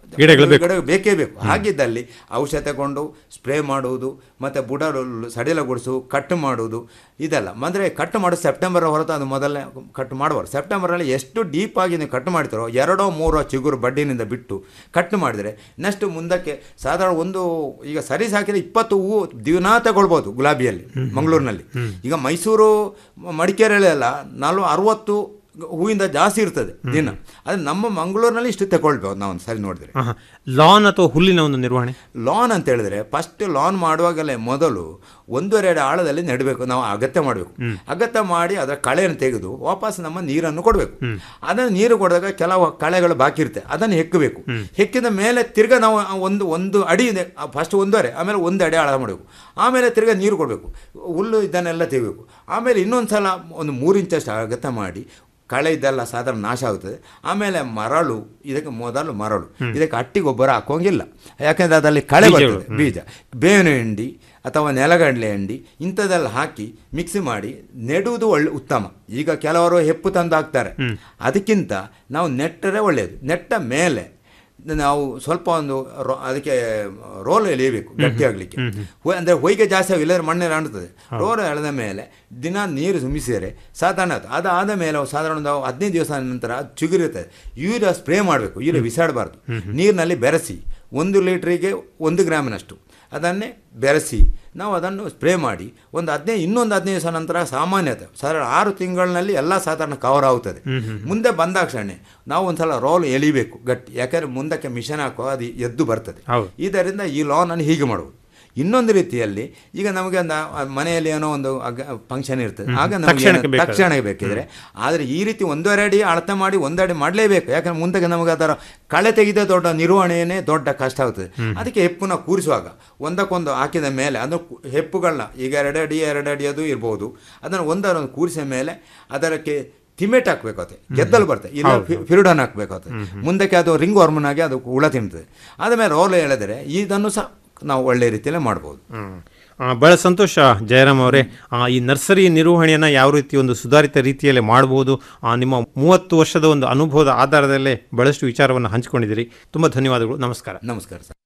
ಗಿಡಗಳು ಬೇಕು. ಗಿಡ ಬೇಕೇ ಬೇಕು ಹಾಗಿದ್ದಲ್ಲಿ ಔಷಧ ತಗೊಂಡು ಸ್ಪ್ರೇ ಮಾಡುವುದು ಮತ್ತು ಬುಡ ಸಡಿಲಗೊಳಿಸು ಕಟ್ ಮಾಡುವುದು ಇದೆಲ್ಲ ಅಂದರೆ ಕಟ್ ಮಾಡೋದು ಸೆಪ್ಟೆಂಬರ್ ಹೊರತು ಅದು ಮೊದಲನೇ ಕಟ್ ಮಾಡಬಾರ್ದು ಸೆಪ್ಟೆಂಬರಲ್ಲಿ ಎಷ್ಟು ಡೀಪ್ ಆಗಿ ನೀವು ಕಟ್ ಮಾಡ್ತೀರೋ ಎರಡೋ ಮೂರೋ ಚಿಗುರು ಬಡ್ಡಿನಿಂದ ಬಿಟ್ಟು ಕಟ್ ಮಾಡಿದರೆ ನೆಕ್ಸ್ಟ್ ಮುಂದಕ್ಕೆ ಸಾಧಾರಣ ಒಂದು ಈಗ ಸರಿ ಸಾಕಿದ್ರೆ ಇಪ್ಪತ್ತು ಹೂವು ದಿನ ತಗೊಳ್ಬೋದು ಗುಲಾಬಿಯಲ್ಲಿ ಮಂಗಳೂರಿನಲ್ಲಿ ಈಗ ಮೈಸೂರು ಮಡಿಕೇರಿಯಲ್ಲಿ ಎಲ್ಲ ನಾಲ್ಕು ಅರವತ್ತು ಹೂವಿಂದ ಜಾಸ್ತಿ ಇರ್ತದೆ ದಿನ ಅದು ನಮ್ಮ ಮಂಗಳೂರಿನಲ್ಲಿ ಇಷ್ಟು ತಗೊಳ್ಬೋದು ನಾವು ಒಂದು ಸರಿ ನೋಡಿದ್ರೆ ಆಹಾ. ಲಾನ್ ಅಥವಾ ಹುಲ್ಲಿನ ಒಂದು ನಿರ್ವಹಣೆ ಲಾನ್ ಅಂತ ಹೇಳಿದ್ರೆ ಫಸ್ಟ್ ಲಾನ್ ಮಾಡುವಾಗಲೇ ಮೊದಲು ಒಂದೂವರೆ ಅಡಿ ಆಳದಲ್ಲಿ ನೆಡಬೇಕು ನಾವು ಅಗತ್ಯ ಮಾಡಬೇಕು ಅಗತ್ಯ ಮಾಡಿ ಅದರ ಕಳೆಯನ್ನು ತೆಗೆದು ವಾಪಸ್ ನಮ್ಮ ನೀರನ್ನು ಕೊಡಬೇಕು ಅದನ್ನು ನೀರು ಕೊಡಿದಾಗ ಕೆಲವು ಕಳೆಗಳು ಬಾಕಿ ಇರುತ್ತೆ ಅದನ್ನು ಹೆಕ್ಕಬೇಕು ಹೆಕ್ಕಿದ ಮೇಲೆ ತಿರ್ಗಾ ನಾವು ಆ ಒಂದು ಒಂದು ಅಡಿ ಇದೆ ಫಸ್ಟ್ ಒಂದೂವರೆ ಆಮೇಲೆ ಒಂದು ಅಡಿ ಆಳ ಮಾಡಬೇಕು ಆಮೇಲೆ ತಿರ್ಗಾ ನೀರು ಕೊಡಬೇಕು ಹುಲ್ಲು ಇದನ್ನೆಲ್ಲ ತೆಗಿಬೇಕು ಆಮೇಲೆ ಇನ್ನೊಂದು ಸಲ ಒಂದು ಮೂರು ಇಂಚಷ್ಟು ಅಗತ್ಯ ಮಾಡಿ ಕಳೆ ಇದೆಲ್ಲ ಸಾಧಾರಣ ನಾಶ ಆಗುತ್ತದೆ ಆಮೇಲೆ ಮರಳು ಇದಕ್ಕೆ ಮೊದಲು ಮರಳು ಇದಕ್ಕೆ ಹಟ್ಟಿ ಗೊಬ್ಬರ ಹಾಕೋಂಗಿಲ್ಲ ಯಾಕೆಂದರೆ ಅದರಲ್ಲಿ ಕಳೆ ಬೀಜಗಳು. ಬರ್ತದೆ ಬೀಜ ಬೇವಿನ ಹಿಂಡಿ ಅಥವಾ ನೆಲಗಡಲೆ ಹಿಂಡಿ ಇಂಥದ್ದೆಲ್ಲ ಹಾಕಿ ಮಿಕ್ಸ್ ಮಾಡಿ ನೆಡುವುದು ಒಳ್ಳೆ ಉತ್ತಮ ಈಗ ಕೆಲವರು ಹೆಪ್ಪು ತಂದು ಹಾಕ್ತಾರೆ ಅದಕ್ಕಿಂತ ನಾವು ನೆಟ್ಟರೆ ಒಳ್ಳೆಯದು ನೆಟ್ಟ ಮೇಲೆ ನಾವು ಸ್ವಲ್ಪ ಒಂದು ರೋ- ಅದಕ್ಕೆ ರೋಲ್ ಎಳೆಯಬೇಕು ಗಟ್ಟಿ ಆಗಲಿಕ್ಕೆ ಅಂದರೆ ಹೊಯ್ಗೆ ಜಾಸ್ತಿ ಆಗಿ ಇಲ್ಲದ್ರೆ ಮಣ್ಣೆಲ್ಲ ಅಂಟ್ತದೆ ರೋಲ್ ಎಳೆದ ಮೇಲೆ ದಿನ ನೀರು ಸುಮಿಸಿದರೆ ಸಾಧಾರಣ ಆಯ್ತು ಅದಾದ ಮೇಲೆ ಸಾಧಾರಣ ಒಂದು ಹದಿನೈದು ದಿವಸ ನಂತರ ಅದು ಚಿಗುರಿರ್ತದೆ ಯೂರಿಯಾ ಸ್ಪ್ರೇ ಮಾಡಬೇಕು ಯೂರಿಯಾ ಬಿಸಾಡಬಾರ್ದು ನೀರಿನಲ್ಲಿ ಬೆರೆಸಿ ಒಂದು ಲೀಟ್ರಿಗೆ ಒಂದು ಗ್ರಾಮಿನಷ್ಟು ಅದನ್ನೇ ಬೆರೆಸಿ ನಾವು ಅದನ್ನು ಸ್ಪ್ರೇ ಮಾಡಿ ಒಂದು ಹದಿನೈದು ಇನ್ನೊಂದು ಹದಿನೈದು ದಿವಸ ನಂತರ ಸಾಮಾನ್ಯತೆ ಸಾಧಾರಣ ಆರು ತಿಂಗಳಿನಲ್ಲಿ ಎಲ್ಲ ಸಾಧಾರಣ ಕವರ್ ಆಗುತ್ತದೆ ಮುಂದೆ ಬಂದಾಕ್ಷಣ ನಾವು ಒಂದ್ಸಲ ರೋಲ್ ಎಳಿಬೇಕು ಗಟ್ಟಿ ಯಾಕಂದ್ರೆ ಮುಂದಕ್ಕೆ ಮಿಷನ್ ಹಾಕೋ ಅದು ಎದ್ದು ಬರ್ತದೆ ಹೌದು. ಇದರಿಂದ ಈ ಲಾನನ್ನು ಹೀಗೆ ಮಾಡುವುದು ಇನ್ನೊಂದು ರೀತಿಯಲ್ಲಿ ಈಗ ನಮಗೆ ಒಂದು ಆ ಮನೆಯಲ್ಲಿ ಏನೋ ಒಂದು ಫಂಕ್ಷನ್ ಇರ್ತದೆ ಆಗ ನಮಗೆ ತಕ್ಷಣಕ್ಕೆ ಬೇಕಾದ್ರೆ. ತಕ್ಷಣಕ್ಕೆ ಬೇಕಿದ್ರೆ ಆದರೆ ಈ ರೀತಿ ಒಂದೂವರೆ ಅಡಿ ಅಳತೆ ಮಾಡಿ ಒಂದಡಿ ಮಾಡಲೇಬೇಕು ಯಾಕಂದ್ರೆ ಮುಂದಕ್ಕೆ ನಮಗೆ ಅದರ ಕಳೆ ತೆಗೆದ ದೊಡ್ಡ ನಿರ್ವಹಣೆಯೇ ದೊಡ್ಡ ಕಷ್ಟ ಆಗುತ್ತದೆ ಅದಕ್ಕೆ ಹೆಪ್ಪನ್ನ ಕೂರಿಸುವಾಗ ಒಂದಕ್ಕೊಂದು ಹಾಕಿದ ಮೇಲೆ ಅದು ಕು- ಹೆಪ್ಪುಗಳನ್ನ ಈಗ ಎರಡು ಅಡಿ ಎರಡು ಅಡಿ ಅದು ಇರ್ಬೋದು ಅದನ್ನು ಒಂದರೊಂದು ಕೂರಿಸಿದ ಮೇಲೆ ಅದಕ್ಕೆ ತಿಮೆಟ್ ಹಾಕ್ಬೇಕಾಗುತ್ತೆ ಗೆದ್ದಲು ಬರ್ತದೆ ಇಲ್ಲ ಫಿರುಡನ್ ಹಾಕ್ಬೇಕಾಗುತ್ತೆ ಮುಂದಕ್ಕೆ ಅದು ರಿಂಗ್ ವರ್ಮನ್ ಆಗಿ ಅದು ಹುಳ ತಿಂತದೆ ಆದಮೇಲೆ ರೋಲ್ ಎಳೆದರೆ ಇದನ್ನು ಸಹ ನಾವು ಒಳ್ಳೆ ರೀತಿಯಲ್ಲೇ ಮಾಡ್ಬೋದು ಹ್ಮ್. ಆ, ಬಹಳ ಸಂತೋಷ ಜಯರಾಮ್ ಅವರೇ ಆ, ಈ ನರ್ಸರಿ ನಿರ್ವಹಣೆಯನ್ನು ಯಾವ ರೀತಿ ಒಂದು ಸುಧಾರಿತ ರೀತಿಯಲ್ಲಿ ಮಾಡಬಹುದು ಆ, ನಿಮ್ಮ ಮೂವತ್ತು ವರ್ಷದ ಒಂದು ಅನುಭವದ ಆಧಾರದಲ್ಲೇ ಬಹಳಷ್ಟು ವಿಚಾರವನ್ನು ಹಂಚಿಕೊಂಡಿದ್ದೀರಿ ತುಂಬ ಧನ್ಯವಾದಗಳು ನಮಸ್ಕಾರ ನಮಸ್ಕಾರ ಸರ್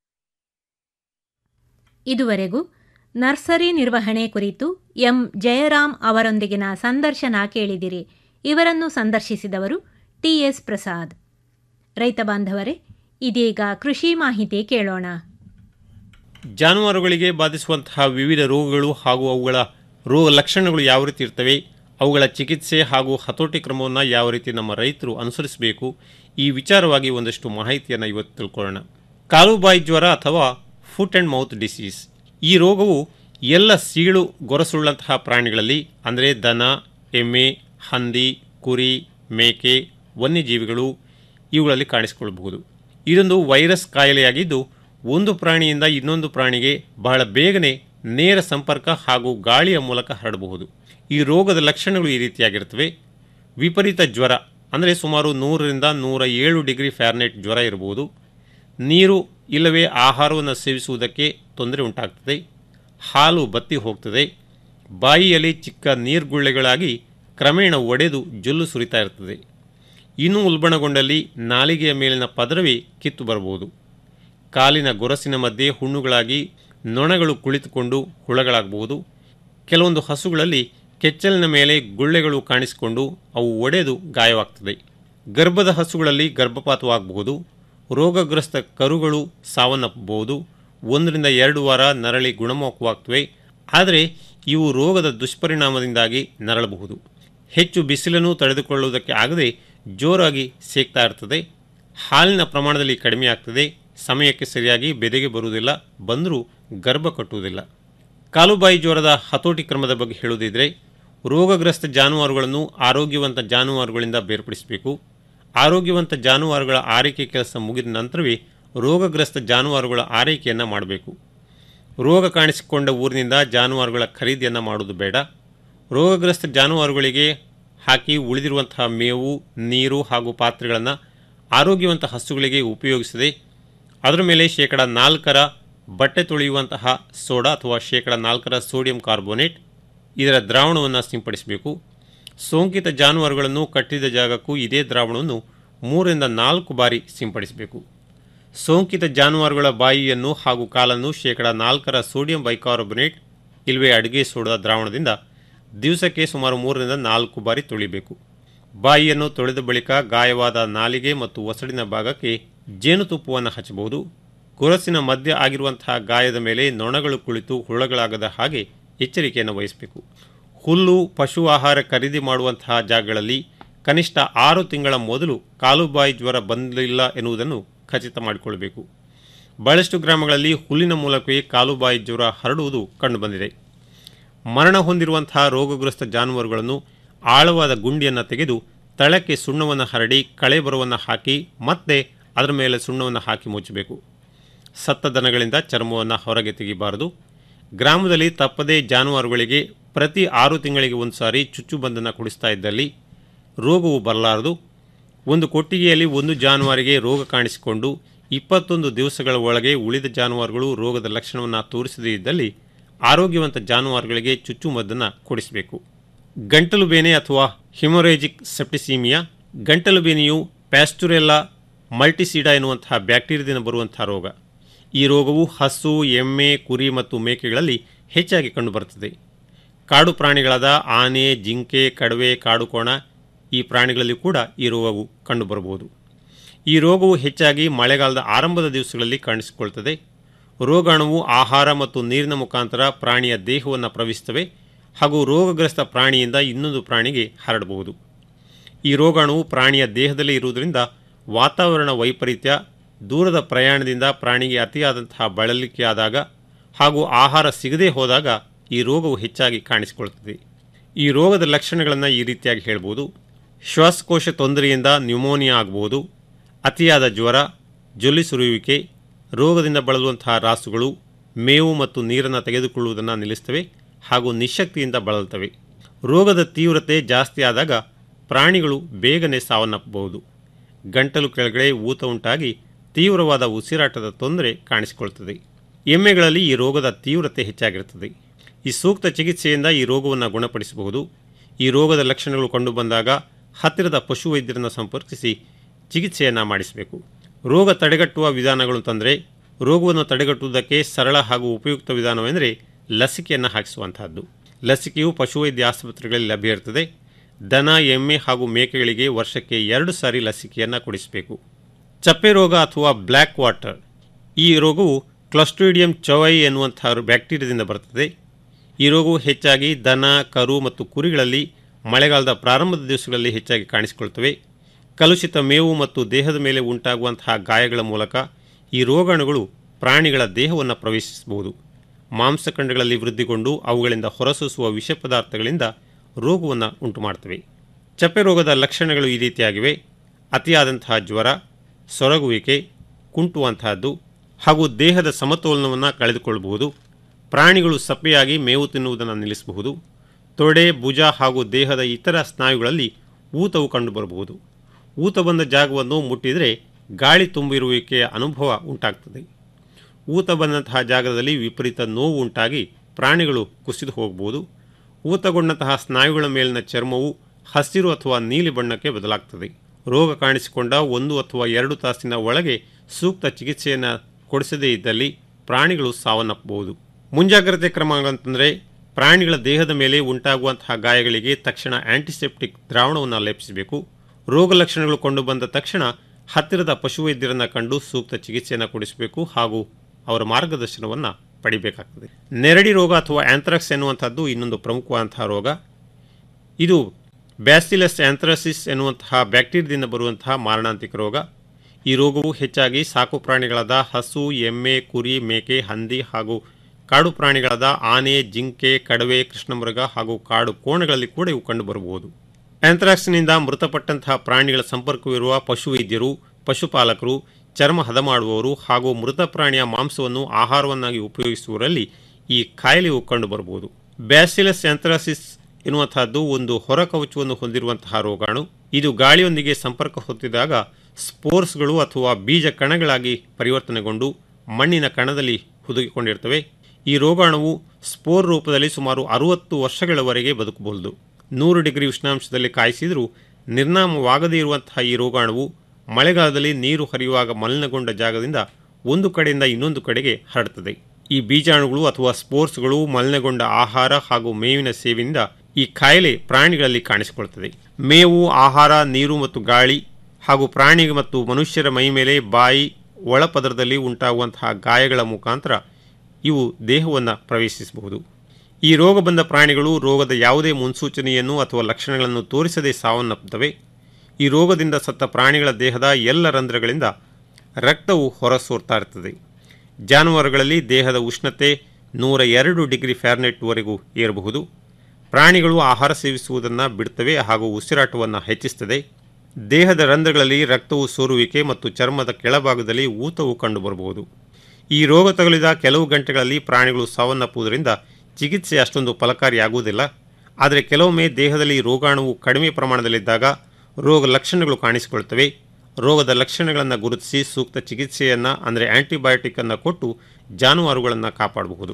ಇದುವರೆಗೂ ನರ್ಸರಿ ನಿರ್ವಹಣೆ ಕುರಿತು ಎಂ ಜಯರಾಮ್ ಅವರೊಂದಿಗಿನ ಸಂದರ್ಶನ ಕೇಳಿದಿರಿ ಇವರನ್ನು ಸಂದರ್ಶಿಸಿದವರು ಟಿಎಸ್ ಪ್ರಸಾದ್ ರೈತ ಬಾಂಧವರೇ ಇದೀಗ ಕೃಷಿ ಮಾಹಿತಿ ಕೇಳೋಣ ಜಾನುವಾರುಗಳಿಗೆ ಬಾಧಿಸುವಂತಹ ವಿವಿಧ ರೋಗಗಳು ಹಾಗೂ ಅವುಗಳ ರೋಗ ಲಕ್ಷಣಗಳು ಯಾವ ರೀತಿ ಇರ್ತವೆ ಅವುಗಳ ಚಿಕಿತ್ಸೆ ಹಾಗೂ ಹತೋಟಿ ಕ್ರಮವನ್ನು ಯಾವ ರೀತಿ ನಮ್ಮ ರೈತರು ಅನುಸರಿಸಬೇಕು ಈ ವಿಚಾರವಾಗಿ ಒಂದಷ್ಟು ಮಾಹಿತಿಯನ್ನು ಇವತ್ತು ತಿಳ್ಕೊಳ್ಳೋಣ ಕಾಲುಬಾಯಿ ಜ್ವರ ಅಥವಾ ಫುಟ್ ಆ್ಯಂಡ್ ಮೌತ್ ಡಿಸೀಸ್ ಈ ರೋಗವು ಎಲ್ಲ ಸೀಳು ಗೊರಸುಳ್ಳಂತಹ ಪ್ರಾಣಿಗಳಲ್ಲಿ ಅಂದರೆ ದನ ಎಮ್ಮೆ ಹಂದಿ ಕುರಿ ಮೇಕೆ ವನ್ಯಜೀವಿಗಳು ಇವುಗಳಲ್ಲಿ ಕಾಣಿಸಿಕೊಳ್ಳಬಹುದು ಇದೊಂದು ವೈರಸ್ ಕಾಯಿಲೆಯಾಗಿದ್ದು ಒಂದು ಪ್ರಾಣಿಯಿಂದ ಇನ್ನೊಂದು ಪ್ರಾಣಿಗೆ ಬಹಳ ಬೇಗನೆ ನೇರ ಸಂಪರ್ಕ ಹಾಗೂ ಗಾಳಿಯ ಮೂಲಕ ಹರಡಬಹುದು ಈ ರೋಗದ ಲಕ್ಷಣಗಳು ಈ ರೀತಿಯಾಗಿರ್ತವೆ ವಿಪರೀತ ಜ್ವರ ಅಂದರೆ ಸುಮಾರು ನೂರರಿಂದ ನೂರ ಏಳು ಡಿಗ್ರಿ ಫ್ಯಾರ್ನೆಟ್ ಜ್ವರ ಇರಬಹುದು ನೀರು ಇಲ್ಲವೇ ಆಹಾರವನ್ನು ಸೇವಿಸುವುದಕ್ಕೆ ತೊಂದರೆ ಉಂಟಾಗ್ತದೆ ಹಾಲು ಬತ್ತಿ ಹೋಗ್ತದೆ ಬಾಯಿಯಲ್ಲಿ ಚಿಕ್ಕ ನೀರ್ಗುಳ್ಳೆಗಳಾಗಿ ಕ್ರಮೇಣ ಒಡೆದು ಜೊಲ್ಲು ಸುರಿತಾ ಇರ್ತದೆ ಇನ್ನೂ ಉಲ್ಬಣಗೊಂಡಲ್ಲಿ ನಾಲಿಗೆಯ ಮೇಲಿನ ಪದರವೇ ಕಿತ್ತು ಬರಬಹುದು ಕಾಲಿನ ಗೊರಸಿನ ಮಧ್ಯೆ ಹುಣ್ಣುಗಳಾಗಿ ನೊಣಗಳು ಕುಳಿತುಕೊಂಡು ಹುಳಗಳಾಗಬಹುದು ಕೆಲವೊಂದು ಹಸುಗಳಲ್ಲಿ ಕೆಚ್ಚಲಿನ ಮೇಲೆ ಗುಳ್ಳೆಗಳು ಕಾಣಿಸಿಕೊಂಡು ಅವು ಒಡೆದು ಗಾಯವಾಗ್ತದೆ ಗರ್ಭದ ಹಸುಗಳಲ್ಲಿ ಗರ್ಭಪಾತವಾಗಬಹುದು ರೋಗಗ್ರಸ್ತ ಕರುಗಳು ಸಾವನ್ನಪ್ಪಬಹುದು ಒಂದರಿಂದ ಎರಡು ವಾರ ನರಳಿ ಗುಣಮುಖವಾಗ್ತವೆ ಆದರೆ ಇವು ರೋಗದ ದುಷ್ಪರಿಣಾಮದಿಂದಾಗಿ ನರಳಬಹುದು ಹೆಚ್ಚು ಬಿಸಿಲನ್ನು ತಡೆದುಕೊಳ್ಳುವುದಕ್ಕೆ ಆಗದೆ ಜೋರಾಗಿ ಸೇಕ್ತಾ ಇರ್ತದೆ ಹಾಲಿನ ಪ್ರಮಾಣದಲ್ಲಿ ಕಡಿಮೆ ಆಗ್ತದೆ ಸಮಯಕ್ಕೆ ಸರಿಯಾಗಿ ಬೆದೆಗೆ ಬರುವುದಿಲ್ಲ ಬಂದರೂ ಗರ್ಭ ಕಟ್ಟುವುದಿಲ್ಲ ಕಾಲುಬಾಯಿ ಜ್ವರದ ಹತೋಟಿ ಕ್ರಮದ ಬಗ್ಗೆ ಹೇಳುವುದಿದ್ರೆ ರೋಗಗ್ರಸ್ತ ಜಾನುವಾರುಗಳನ್ನು ಆರೋಗ್ಯವಂತ ಜಾನುವಾರುಗಳಿಂದ ಬೇರ್ಪಡಿಸಬೇಕು ಆರೋಗ್ಯವಂತ ಜಾನುವಾರುಗಳ ಆರೈಕೆ ಕೆಲಸ ಮುಗಿದ ನಂತರವೇ ರೋಗಗ್ರಸ್ತ ಜಾನುವಾರುಗಳ ಆರೈಕೆಯನ್ನು ಮಾಡಬೇಕು ರೋಗ ಕಾಣಿಸಿಕೊಂಡ ಊರಿನಿಂದ ಜಾನುವಾರುಗಳ ಖರೀದಿಯನ್ನು ಮಾಡುವುದು ಬೇಡ ರೋಗಗ್ರಸ್ತ ಜಾನುವಾರುಗಳಿಗೆ ಹಾಕಿ ಉಳಿದಿರುವಂತಹ ಮೇವು ನೀರು ಹಾಗೂ ಪಾತ್ರೆಗಳನ್ನು ಆರೋಗ್ಯವಂತ ಹಸುಗಳಿಗೆ ಉಪಯೋಗಿಸದೆ ಅದರ ಮೇಲೆ ಶೇಕಡ ನಾಲ್ಕರ ಬಟ್ಟೆ ತೊಳೆಯುವಂತಹ ಸೋಡಾ ಅಥವಾ ಶೇಕಡ ನಾಲ್ಕರ ಸೋಡಿಯಂ ಕಾರ್ಬೋನೇಟ್ ಇದರ ದ್ರಾವಣವನ್ನು ಸಿಂಪಡಿಸಬೇಕು ಸೋಂಕಿತ ಜಾನುವಾರುಗಳನ್ನು ಕಟ್ಟಿದ ಜಾಗಕ್ಕೂ ಇದೇ ದ್ರಾವಣವನ್ನು ಮೂರರಿಂದ ನಾಲ್ಕು ಬಾರಿ ಸಿಂಪಡಿಸಬೇಕು ಸೋಂಕಿತ ಜಾನುವಾರುಗಳ ಬಾಯಿಯನ್ನು ಹಾಗೂ ಕಾಲನ್ನು ಶೇಕಡ ನಾಲ್ಕರ ಸೋಡಿಯಂ ಬೈಕಾರ್ಬೊನೇಟ್ ಇಲ್ವೇ ಅಡುಗೆ ಸೋಡಾ ದ್ರಾವಣದಿಂದ ದಿವಸಕ್ಕೆ ಸುಮಾರು ಮೂರರಿಂದ ನಾಲ್ಕು ಬಾರಿ ತೊಳಿಬೇಕು ಬಾಯಿಯನ್ನು ತೊಳೆದ ಬಳಿಕ ಗಾಯವಾದ ನಾಲಿಗೆ ಮತ್ತು ಒಸಡಿನ ಭಾಗಕ್ಕೆ ಜೇನುತುಪ್ಪವನ್ನು ಹಚ್ಚಬಹುದು ಗೊರಸಿನ ಮಧ್ಯ ಆಗಿರುವಂತಹ ಗಾಯದ ಮೇಲೆ ನೊಣಗಳು ಕುಳಿತು ಹುಳಗಳಾಗದ ಹಾಗೆ ಎಚ್ಚರಿಕೆಯನ್ನು ವಹಿಸಬೇಕು ಹುಲ್ಲು ಪಶು ಆಹಾರ ಖರೀದಿ ಮಾಡುವಂತಹ ಜಾಗಗಳಲ್ಲಿ ಕನಿಷ್ಠ ಆರು ತಿಂಗಳ ಮೊದಲು ಕಾಲುಬಾಯಿ ಜ್ವರ ಬಂದಿಲ್ಲ ಎನ್ನುವುದನ್ನು ಖಚಿತ ಮಾಡಿಕೊಳ್ಳಬೇಕು ಬಹಳಷ್ಟು ಗ್ರಾಮಗಳಲ್ಲಿ ಹುಲ್ಲಿನ ಮೂಲಕವೇ ಕಾಲುಬಾಯಿ ಜ್ವರ ಹರಡುವುದು ಕಂಡುಬಂದಿದೆ ಮರಣ ಹೊಂದಿರುವಂತಹ ರೋಗಗ್ರಸ್ತ ಜಾನುವಾರುಗಳನ್ನು ಆಳವಾದ ಗುಂಡಿಯನ್ನು ತೆಗೆದು ತಳಕ್ಕೆ ಸುಣ್ಣವನ್ನು ಹರಡಿ ಕಳೆ ಬರುವನ್ನು ಹಾಕಿ ಮತ್ತೆ ಅದರ ಮೇಲೆ ಸುಣ್ಣವನ್ನು ಹಾಕಿ ಮುಚ್ಚಬೇಕು ಸತ್ತ ದನಗಳಿಂದ ಚರ್ಮವನ್ನು ಹೊರಗೆ ತೆಗಿಬಾರದು ಗ್ರಾಮದಲ್ಲಿ ತಪ್ಪದೇ ಜಾನುವಾರುಗಳಿಗೆ ಪ್ರತಿ ಆರು ತಿಂಗಳಿಗೆ ಒಂದು ಸಾರಿ ಚುಚ್ಚುಬಂದನ್ನು ಕುಡಿಸ್ತಾ ಇದ್ದಲ್ಲಿ ರೋಗವು ಬರಲಾರದು ಒಂದು ಕೊಟ್ಟಿಗೆಯಲ್ಲಿ ಒಂದು ಜಾನುವಾರಿಗೆ ರೋಗ ಕಾಣಿಸಿಕೊಂಡು ಇಪ್ಪತ್ತೊಂದು ದಿವಸಗಳ ಒಳಗೆ ಉಳಿದ ಜಾನುವಾರುಗಳು ರೋಗದ ಲಕ್ಷಣವನ್ನು ತೋರಿಸದೇ ಇದ್ದಲ್ಲಿ ಆರೋಗ್ಯವಂತ ಜಾನುವಾರುಗಳಿಗೆ ಚುಚ್ಚುಮದ್ದನ್ನು ಕೊಡಿಸಬೇಕು ಗಂಟಲು ಬೇನೆ ಅಥವಾ ಹಿಮೊರೇಜಿಕ್ ಸೆಪ್ಟಿಸೀಮಿಯಾ ಗಂಟಲು ಬೇನೆಯು ಪ್ಯಾಸ್ಟುರೆಲ್ಲಾ ಮಲ್ಟಿಸಿಡಾ ಎನ್ನುವಂತಹ ಬ್ಯಾಕ್ಟೀರಿಯಾದಿಂದ ಬರುವಂತಹ ರೋಗ ಈ ರೋಗವು ಹಸು ಎಮ್ಮೆ ಕುರಿ ಮತ್ತು ಮೇಕೆಗಳಲ್ಲಿ ಹೆಚ್ಚಾಗಿ ಕಂಡುಬರುತ್ತದೆ ಕಾಡು ಪ್ರಾಣಿಗಳಾದ ಆನೆ ಜಿಂಕೆ ಕಡವೆ ಕಾಡುಕೋಣ ಈ ಪ್ರಾಣಿಗಳಲ್ಲಿ ಕೂಡ ಈ ರೋಗವು ಕಂಡುಬರಬಹುದು ಈ ರೋಗವು ಹೆಚ್ಚಾಗಿ ಮಳೆಗಾಲದ ಆರಂಭದ ದಿವಸಗಳಲ್ಲಿ ಕಾಣಿಸಿಕೊಳ್ತದೆ ರೋಗಾಣುವು ಆಹಾರ ಮತ್ತು ನೀರಿನ ಮುಖಾಂತರ ಪ್ರಾಣಿಯ ದೇಹವನ್ನು ಪ್ರವೇಶಿಸುತ್ತವೆ ಹಾಗೂ ರೋಗಗ್ರಸ್ತ ಪ್ರಾಣಿಯಿಂದ ಇನ್ನೊಂದು ಪ್ರಾಣಿಗೆ ಹರಡಬಹುದು ಈ ರೋಗಾಣುವು ಪ್ರಾಣಿಯ ದೇಹದಲ್ಲಿ ಇರುವುದರಿಂದ ವಾತಾವರಣ ವೈಪರೀತ್ಯ ದೂರದ ಪ್ರಯಾಣದಿಂದ ಪ್ರಾಣಿಗೆ ಅತಿಯಾದಂತಹ ಬಳಲಿಕೆ ಆದಾಗ ಹಾಗೂ ಆಹಾರ ಸಿಗದೇ ಹೋದಾಗ ಈ ರೋಗವು ಹೆಚ್ಚಾಗಿ ಕಾಣಿಸಿಕೊಳ್ಳುತ್ತದೆ ಈ ರೋಗದ ಲಕ್ಷಣಗಳನ್ನು ಈ ರೀತಿಯಾಗಿ ಹೇಳ್ಬೋದು ಶ್ವಾಸಕೋಶ ತೊಂದರೆಯಿಂದ ನ್ಯೂಮೋನಿಯಾ ಆಗಬಹುದು ಅತಿಯಾದ ಜ್ವರ ಜೊಲ್ಲಿ ಸುರಿಯುವಿಕೆ ರೋಗದಿಂದ ಬಳಲುವಂತಹ ರಾಸುಗಳು ಮೇವು ಮತ್ತು ನೀರನ್ನು ತೆಗೆದುಕೊಳ್ಳುವುದನ್ನು ನಿಲ್ಲಿಸ್ತವೆ ಹಾಗೂ ನಿಶಕ್ತಿಯಿಂದ ಬಳಲ್ತವೆ ರೋಗದ ತೀವ್ರತೆ ಜಾಸ್ತಿ ಆದಾಗ ಪ್ರಾಣಿಗಳು ಬೇಗನೆ ಸಾವನ್ನಪ್ಪಬಹುದು ಗಂಟಲು ಕೆಳಗಡೆ ಊತ ಉಂಟಾಗಿ ತೀವ್ರವಾದ ಉಸಿರಾಟದ ತೊಂದರೆ ಕಾಣಿಸಿಕೊಳ್ತದೆ ಎಮ್ಮೆಗಳಲ್ಲಿ ಈ ರೋಗದ ತೀವ್ರತೆ ಹೆಚ್ಚಾಗಿರುತ್ತದೆ ಈ ಸೂಕ್ತ ಚಿಕಿತ್ಸೆಯಿಂದ ಈ ರೋಗವನ್ನು ಗುಣಪಡಿಸಬಹುದು ಈ ರೋಗದ ಲಕ್ಷಣಗಳು ಕಂಡುಬಂದಾಗ ಹತ್ತಿರದ ಪಶುವೈದ್ಯರನ್ನು ಸಂಪರ್ಕಿಸಿ ಚಿಕಿತ್ಸೆಯನ್ನು ಮಾಡಿಸಬೇಕು ರೋಗ ತಡೆಗಟ್ಟುವ ವಿಧಾನಗಳು ತಂದರೆ ರೋಗವನ್ನು ತಡೆಗಟ್ಟುವುದಕ್ಕೆ ಸರಳ ಹಾಗೂ ಉಪಯುಕ್ತ ವಿಧಾನವೆಂದರೆ ಲಸಿಕೆಯನ್ನು ಹಾಕಿಸುವಂತಹದ್ದು ಲಸಿಕೆಯು ಪಶುವೈದ್ಯ ಆಸ್ಪತ್ರೆಗಳಲ್ಲಿ ಲಭ್ಯ ಇರುತ್ತದೆ ದನ ಎಮ್ಮೆ ಹಾಗೂ ಮೇಕೆಗಳಿಗೆ ವರ್ಷಕ್ಕೆ ಎರಡು ಸಾರಿ ಲಸಿಕೆಯನ್ನು ಕೊಡಿಸಬೇಕು ಚಪ್ಪೆ ರೋಗ ಅಥವಾ ಬ್ಲ್ಯಾಕ್ ವಾಟರ್ ಈ ರೋಗವು ಕ್ಲಸ್ಟ್ರಿಡಿಯಂ ಚವೈ ಎನ್ನುವಂತಹ ಬ್ಯಾಕ್ಟೀರಿಯಾದಿಂದ ಬರುತ್ತದೆ ಈ ರೋಗವು ಹೆಚ್ಚಾಗಿ ದನ ಕರು ಮತ್ತು ಕುರಿಗಳಲ್ಲಿ ಮಳೆಗಾಲದ ಪ್ರಾರಂಭದ ದಿವಸಗಳಲ್ಲಿ ಹೆಚ್ಚಾಗಿ ಕಾಣಿಸಿಕೊಳ್ತವೆ ಕಲುಷಿತ ಮೇವು ಮತ್ತು ದೇಹದ ಮೇಲೆ ಉಂಟಾಗುವಂತಹ ಗಾಯಗಳ ಮೂಲಕ ಈ ರೋಗಾಣುಗಳು ಪ್ರಾಣಿಗಳ ದೇಹವನ್ನು ಪ್ರವೇಶಿಸಬಹುದು ಮಾಂಸಖಂಡಗಳಲ್ಲಿ ವೃದ್ಧಿಗೊಂಡು ಅವುಗಳಿಂದ ಹೊರಸೂಸುವ ವಿಷ ಪದಾರ್ಥಗಳಿಂದ ರೋಗವನ್ನು ಉಂಟು ಮಾಡ್ತವೆ ಚಪ್ಪೆ ರೋಗದ ಲಕ್ಷಣಗಳು ಈ ರೀತಿಯಾಗಿವೆ ಅತಿಯಾದಂತಹ ಜ್ವರ ಸೊರಗುವಿಕೆ ಕುಂಟುವಂತಹದ್ದು ಹಾಗೂ ದೇಹದ ಸಮತೋಲನವನ್ನು ಕಳೆದುಕೊಳ್ಳಬಹುದು ಪ್ರಾಣಿಗಳು ಸಪ್ಪೆಯಾಗಿ ಮೇವು ತಿನ್ನುವುದನ್ನು ನಿಲ್ಲಿಸಬಹುದು ತೊಡೆ ಭುಜ ಹಾಗೂ ದೇಹದ ಇತರ ಸ್ನಾಯುಗಳಲ್ಲಿ ಊತವು ಕಂಡುಬರಬಹುದು ಊತ ಬಂದ ಜಾಗವನ್ನು ಮುಟ್ಟಿದರೆ ಗಾಳಿ ತುಂಬಿರುವಿಕೆಯ ಅನುಭವ ಉಂಟಾಗ್ತದೆ ಊತ ಬಂದಂತಹ ಜಾಗದಲ್ಲಿ ವಿಪರೀತ ನೋವು ಉಂಟಾಗಿ ಪ್ರಾಣಿಗಳು ಕುಸಿದು ಹೋಗಬಹುದು ಊತಗೊಂಡಂತಹ ಸ್ನಾಯುಗಳ ಮೇಲಿನ ಚರ್ಮವು ಹಸಿರು ಅಥವಾ ನೀಲಿ ಬಣ್ಣಕ್ಕೆ ಬದಲಾಗ್ತದೆ ರೋಗ ಕಾಣಿಸಿಕೊಂಡ ಒಂದು ಅಥವಾ ಎರಡು ತಾಸಿನ ಒಳಗೆ ಸೂಕ್ತ ಚಿಕಿತ್ಸೆಯನ್ನು ಕೊಡಿಸದೇ ಇದ್ದಲ್ಲಿ ಪ್ರಾಣಿಗಳು ಸಾವನ್ನಪ್ಪಬಹುದು ಮುಂಜಾಗ್ರತೆ ಕ್ರಮಗಳಂತಂದರೆ ಪ್ರಾಣಿಗಳ ದೇಹದ ಮೇಲೆ ಉಂಟಾಗುವಂತಹ ಗಾಯಗಳಿಗೆ ತಕ್ಷಣ ಆಂಟಿಸೆಪ್ಟಿಕ್ ದ್ರಾವಣವನ್ನು ಲೇಪಿಸಬೇಕು ರೋಗ ಲಕ್ಷಣಗಳು ಕಂಡುಬಂದ ತಕ್ಷಣ ಹತ್ತಿರದ ಪಶುವೈದ್ಯರನ್ನ ಕಂಡು ಸೂಕ್ತ ಚಿಕಿತ್ಸೆಯನ್ನು ಕೊಡಿಸಬೇಕು ಹಾಗೂ ಅವರ ಮಾರ್ಗದರ್ಶನವನ್ನು ಪಡಿಬೇಕಾಗ್ತದೆ ನೆರಡಿ ರೋಗ ಅಥವಾ ಆಂಥ್ರಾಕ್ಸ್ ಎನ್ನುವಂಥದ್ದು ಇನ್ನೊಂದು ಪ್ರಮುಖವಾದಂತಹ ರೋಗ ಇದು ಬ್ಯಾಸಿಲಸ್ ಆಂಥ್ರಾಸಿಸ್ ಎನ್ನುವಂತಹ ಬ್ಯಾಕ್ಟೀರಿಯಾದಿಂದ ಬರುವಂತಹ ಮಾರಣಾಂತಿಕ ರೋಗ ಈ ರೋಗವು ಹೆಚ್ಚಾಗಿ ಸಾಕು ಪ್ರಾಣಿಗಳಾದ ಹಸು ಎಮ್ಮೆ ಕುರಿ ಮೇಕೆ ಹಂದಿ ಹಾಗೂ ಕಾಡು ಪ್ರಾಣಿಗಳಾದ ಆನೆ ಜಿಂಕೆ ಕಡವೆ ಕೃಷ್ಣಮೃಗ ಹಾಗೂ ಕಾಡು ಕೋಣಗಳಲ್ಲಿ ಕೂಡ ಇವು ಕಂಡುಬರಬಹುದು ಆಂಥ್ರಾಕ್ಸ್ನಿಂದ ಮೃತಪಟ್ಟಂತಹ ಪ್ರಾಣಿಗಳ ಸಂಪರ್ಕವಿರುವ ಪಶುವೈದ್ಯರು ಪಶುಪಾಲಕರು ಚರ್ಮ ಹದ ಮಾಡುವವರು ಹಾಗೂ ಮೃತ ಪ್ರಾಣಿಯ ಮಾಂಸವನ್ನು ಆಹಾರವನ್ನಾಗಿ ಉಪಯೋಗಿಸುವವರಲ್ಲಿ ಈ ಕಾಯಿಲೆಯು ಕಂಡುಬರಬಹುದು ಬ್ಯಾಸಿಲಸ್ ಆಂಥ್ರಾಸಿಸ್ ಎನ್ನುವಂತಹದ್ದು ಒಂದು ಹೊರ ಕವಚವನ್ನು ಹೊಂದಿರುವಂತಹ ರೋಗಾಣು ಇದು ಗಾಳಿಯೊಂದಿಗೆ ಸಂಪರ್ಕ ಹೊಂದಿದಾಗ ಸ್ಪೋರ್ಸ್ಗಳು ಅಥವಾ ಬೀಜ ಕಣಗಳಾಗಿ ಪರಿವರ್ತನೆಗೊಂಡು ಮಣ್ಣಿನ ಕಣದಲ್ಲಿ ಹುದುಗಿಕೊಂಡಿರ್ತವೆ ಈ ರೋಗಾಣುವು ಸ್ಪೋರ್ ರೂಪದಲ್ಲಿ ಸುಮಾರು ಅರುವತ್ತು ವರ್ಷಗಳವರೆಗೆ ಬದುಕಬಹುದು ನೂರು ಡಿಗ್ರಿ ಉಷ್ಣಾಂಶದಲ್ಲಿ ಕಾಯಿಸಿದರೂ ನಿರ್ನಾಮವಾಗದೇ ಇರುವಂತಹ ಈ ರೋಗಾಣುವು ಮಳೆಗಾಲದಲ್ಲಿ ನೀರು ಹರಿಯುವಾಗ ಮಲಿನಗೊಂಡ ಜಾಗದಿಂದ ಒಂದು ಕಡೆಯಿಂದ ಇನ್ನೊಂದು ಕಡೆಗೆ ಹರಡುತ್ತದೆ ಈ ಬೀಜಾಣುಗಳು ಅಥವಾ ಸ್ಪೋರ್ಟ್ಸ್ಗಳು ಮಲಿನಗೊಂಡ ಆಹಾರ ಹಾಗೂ ಮೇವಿನ ಸೇವೆಯಿಂದ ಈ ಕಾಯಿಲೆ ಪ್ರಾಣಿಗಳಲ್ಲಿ ಕಾಣಿಸಿಕೊಳ್ಳುತ್ತದೆ ಮೇವು ಆಹಾರ ನೀರು ಮತ್ತು ಗಾಳಿ ಹಾಗೂ ಪ್ರಾಣಿ ಮತ್ತು ಮನುಷ್ಯರ ಮೈ ಮೇಲೆ ಬಾಯಿ ಒಳಪದರದಲ್ಲಿ ಉಂಟಾಗುವಂತಹ ಗಾಯಗಳ ಮುಖಾಂತರ ಇವು ದೇಹವನ್ನು ಪ್ರವೇಶಿಸಬಹುದು ಈ ರೋಗ ಬಂದ ಪ್ರಾಣಿಗಳು ರೋಗದ ಯಾವುದೇ ಮುನ್ಸೂಚನೆಯನ್ನು ಅಥವಾ ಲಕ್ಷಣಗಳನ್ನು ತೋರಿಸದೆ ಸಾವನ್ನಪ್ಪುತ್ತವೆ ಈ ರೋಗದಿಂದ ಸತ್ತ ಪ್ರಾಣಿಗಳ ದೇಹದ ಎಲ್ಲ ರಂಧ್ರಗಳಿಂದ ರಕ್ತವು ಹೊರಸೋರ್ತಾ ಇರ್ತದೆ ಜಾನುವಾರುಗಳಲ್ಲಿ ದೇಹದ ಉಷ್ಣತೆ ನೂರ ಎರಡು ಡಿಗ್ರಿ ಫ್ಯಾರ್ನೆಟ್ವರೆಗೂ ಏರಬಹುದು ಪ್ರಾಣಿಗಳು ಆಹಾರ ಸೇವಿಸುವುದನ್ನು ಬಿಡುತ್ತವೆ ಹಾಗೂ ಉಸಿರಾಟವನ್ನು ಹೆಚ್ಚಿಸುತ್ತದೆ ದೇಹದ ರಂಧ್ರಗಳಲ್ಲಿ ರಕ್ತವು ಸೋರುವಿಕೆ ಮತ್ತು ಚರ್ಮದ ಕೆಳಭಾಗದಲ್ಲಿ ಊತವು ಕಂಡುಬರಬಹುದು ಈ ರೋಗ ತಗುಲಿದ ಕೆಲವು ಗಂಟೆಗಳಲ್ಲಿ ಪ್ರಾಣಿಗಳು ಸಾವನ್ನಪ್ಪುವುದರಿಂದ ಚಿಕಿತ್ಸೆ ಅಷ್ಟೊಂದು ಫಲಕಾರಿಯಾಗುವುದಿಲ್ಲ ಆದರೆ ಕೆಲವೊಮ್ಮೆ ದೇಹದಲ್ಲಿ ರೋಗಾಣುವು ಕಡಿಮೆ ಪ್ರಮಾಣದಲ್ಲಿದ್ದಾಗ ರೋಗ ಲಕ್ಷಣಗಳು ಕಾಣಿಸಿಕೊಳ್ಳುತ್ತವೆ ರೋಗದ ಲಕ್ಷಣಗಳನ್ನು ಗುರುತಿಸಿ ಸೂಕ್ತ ಚಿಕಿತ್ಸೆಯನ್ನು ಅಂದರೆ ಆ್ಯಂಟಿಬಯೋಟಿಕ್ಕನ್ನು ಕೊಟ್ಟು ಜಾನುವಾರುಗಳನ್ನು ಕಾಪಾಡಬಹುದು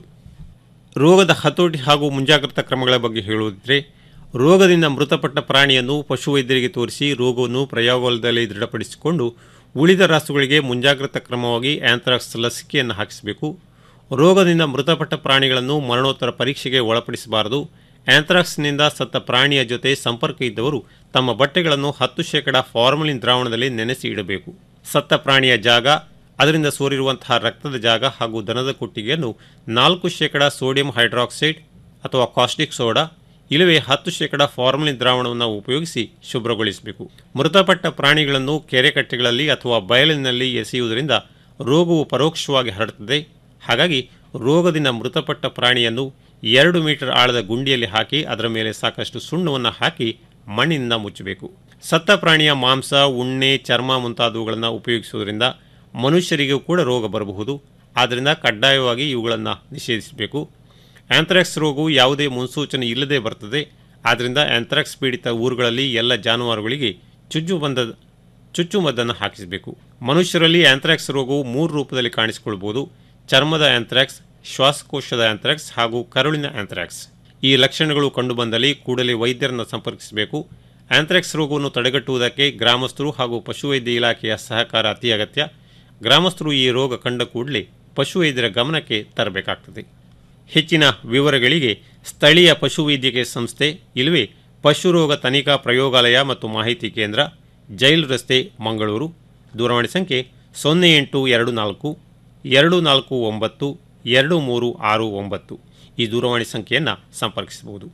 ರೋಗದ ಹತೋಟಿ ಹಾಗೂ ಮುಂಜಾಗ್ರತಾ ಕ್ರಮಗಳ ಬಗ್ಗೆ ಹೇಳುವುದಿದ್ರೆ ರೋಗದಿಂದ ಮೃತಪಟ್ಟ ಪ್ರಾಣಿಯನ್ನು ಪಶುವೈದ್ಯರಿಗೆ ತೋರಿಸಿ ರೋಗವನ್ನು ಪ್ರಯೋಗಾಲಯದಲ್ಲಿ ದೃಢಪಡಿಸಿಕೊಂಡು ಉಳಿದ ರಾಸುಗಳಿಗೆ ಮುಂಜಾಗ್ರತಾ ಕ್ರಮವಾಗಿ ಆಂಥ್ರಾಕ್ಸ್ ಲಸಿಕೆಯನ್ನು ಹಾಕಿಸಬೇಕು ರೋಗದಿಂದ ಮೃತಪಟ್ಟ ಪ್ರಾಣಿಗಳನ್ನು ಮರಣೋತ್ತರ ಪರೀಕ್ಷೆಗೆ ಒಳಪಡಿಸಬಾರದು ಆಂಥ್ರಾಕ್ಸ್ನಿಂದ ಸತ್ತ ಪ್ರಾಣಿಯ ಜೊತೆ ಸಂಪರ್ಕ ಇದ್ದವರು ತಮ್ಮ ಬಟ್ಟೆಗಳನ್ನು ಹತ್ತು ಶೇಕಡ ಫಾರ್ಮಲಿನ್ ದ್ರಾವಣದಲ್ಲಿ ನೆನೆಸಿ ಇಡಬೇಕು ಸತ್ತ ಪ್ರಾಣಿಯ ಜಾಗ ಅದರಿಂದ ಸೋರಿರುವಂತಹ ರಕ್ತದ ಜಾಗ ಹಾಗೂ ದನದ ಕೊಟ್ಟಿಗೆಯನ್ನು ನಾಲ್ಕು ಶೇಕಡ ಸೋಡಿಯಂ ಹೈಡ್ರಾಕ್ಸೈಡ್ ಅಥವಾ ಕಾಸ್ಟಿಕ್ ಸೋಡಾ ಇಲ್ಲವೇ ಹತ್ತು ಶೇಕಡ ಫಾರ್ಮಲಿನ್ ದ್ರಾವಣವನ್ನು ಉಪಯೋಗಿಸಿ ಶುಭ್ರಗೊಳಿಸಬೇಕು ಮೃತಪಟ್ಟ ಪ್ರಾಣಿಗಳನ್ನು ಕೆರೆಕಟ್ಟೆಗಳಲ್ಲಿ ಅಥವಾ ಬಯಲಿನಲ್ಲಿ ಎಸೆಯುವುದರಿಂದ ರೋಗವು ಪರೋಕ್ಷವಾಗಿ ಹರಡುತ್ತದೆ ಹಾಗಾಗಿ ರೋಗದಿಂದ ಮೃತಪಟ್ಟ ಪ್ರಾಣಿಯನ್ನು ಎರಡು ಮೀಟರ್ ಆಳದ ಗುಂಡಿಯಲ್ಲಿ ಹಾಕಿ ಅದರ ಮೇಲೆ ಸಾಕಷ್ಟು ಸುಣ್ಣವನ್ನು ಹಾಕಿ ಮಣ್ಣಿನಿಂದ ಮುಚ್ಚಬೇಕು ಸತ್ತ ಪ್ರಾಣಿಯ ಮಾಂಸ ಉಣ್ಣೆ ಚರ್ಮ ಮುಂತಾದವುಗಳನ್ನು ಉಪಯೋಗಿಸುವುದರಿಂದ ಮನುಷ್ಯರಿಗೂ ಕೂಡ ರೋಗ ಬರಬಹುದು ಆದ್ದರಿಂದ ಕಡ್ಡಾಯವಾಗಿ ಇವುಗಳನ್ನು ನಿಷೇಧಿಸಬೇಕು ಆಂಥ್ರಾಕ್ಸ್ ರೋಗವು ಯಾವುದೇ ಮುನ್ಸೂಚನೆ ಇಲ್ಲದೆ ಬರ್ತದೆ ಆದ್ದರಿಂದ ಆಂಥ್ರಾಕ್ಸ್ ಪೀಡಿತ ಊರುಗಳಲ್ಲಿ ಎಲ್ಲ ಜಾನುವಾರುಗಳಿಗೆ ಚುಚ್ಚುಬಂದ ಚುಚ್ಚುಮದ್ದನ್ನು ಹಾಕಿಸಬೇಕು ಮನುಷ್ಯರಲ್ಲಿ ಆಂಥ್ರಾಕ್ಸ್ ರೋಗವು ಮೂರು ರೂಪದಲ್ಲಿ ಕಾಣಿಸಿಕೊಳ್ಳಬಹುದು ಚರ್ಮದ ಆಂಥ್ರಾಕ್ಸ್ ಶ್ವಾಸಕೋಶದ ಆಂಥ್ರಾಕ್ಸ್ ಹಾಗೂ ಕರುಳಿನ ಆಂಥ್ರಾಕ್ಸ್ ಈ ಲಕ್ಷಣಗಳು ಕಂಡುಬಂದಲ್ಲಿ ಕೂಡಲೇ ವೈದ್ಯರನ್ನು ಸಂಪರ್ಕಿಸಬೇಕು ಆಂಥ್ರಾಕ್ಸ್ ರೋಗವನ್ನು ತಡೆಗಟ್ಟುವುದಕ್ಕೆ ಗ್ರಾಮಸ್ಥರು ಹಾಗೂ ಪಶುವೈದ್ಯ ಇಲಾಖೆಯ ಸಹಕಾರ ಅತಿ ಅಗತ್ಯ ಗ್ರಾಮಸ್ಥರು ಈ ರೋಗ ಕಂಡ ಕೂಡಲೇ ಪಶುವೈದ್ಯರ ಗಮನಕ್ಕೆ ತರಬೇಕಾಗ್ತದೆ ಹೆಚ್ಚಿನ ವಿವರಗಳಿಗೆ ಸ್ಥಳೀಯ ಪಶುವೈದ್ಯಕೀಯ ಸಂಸ್ಥೆ ಇಲ್ಲವೇ ಪಶುರೋಗ ತನಿಖಾ ಪ್ರಯೋಗಾಲಯ ಮತ್ತು ಮಾಹಿತಿ ಕೇಂದ್ರ ಜೈಲು ರಸ್ತೆ ಮಂಗಳೂರು ದೂರವಾಣಿ ಸಂಖ್ಯೆ ಸೊನ್ನೆ ಎಂಟು ಎರಡು ನಾಲ್ಕು ಎರಡು ನಾಲ್ಕು ಒಂಬತ್ತು ಎರಡು ಮೂರು ಆರು ಒಂಬತ್ತು ಈ ದೂರವಾಣಿ ಸಂಖ್ಯೆಯನ್ನು ಸಂಪರ್ಕಿಸಬಹುದು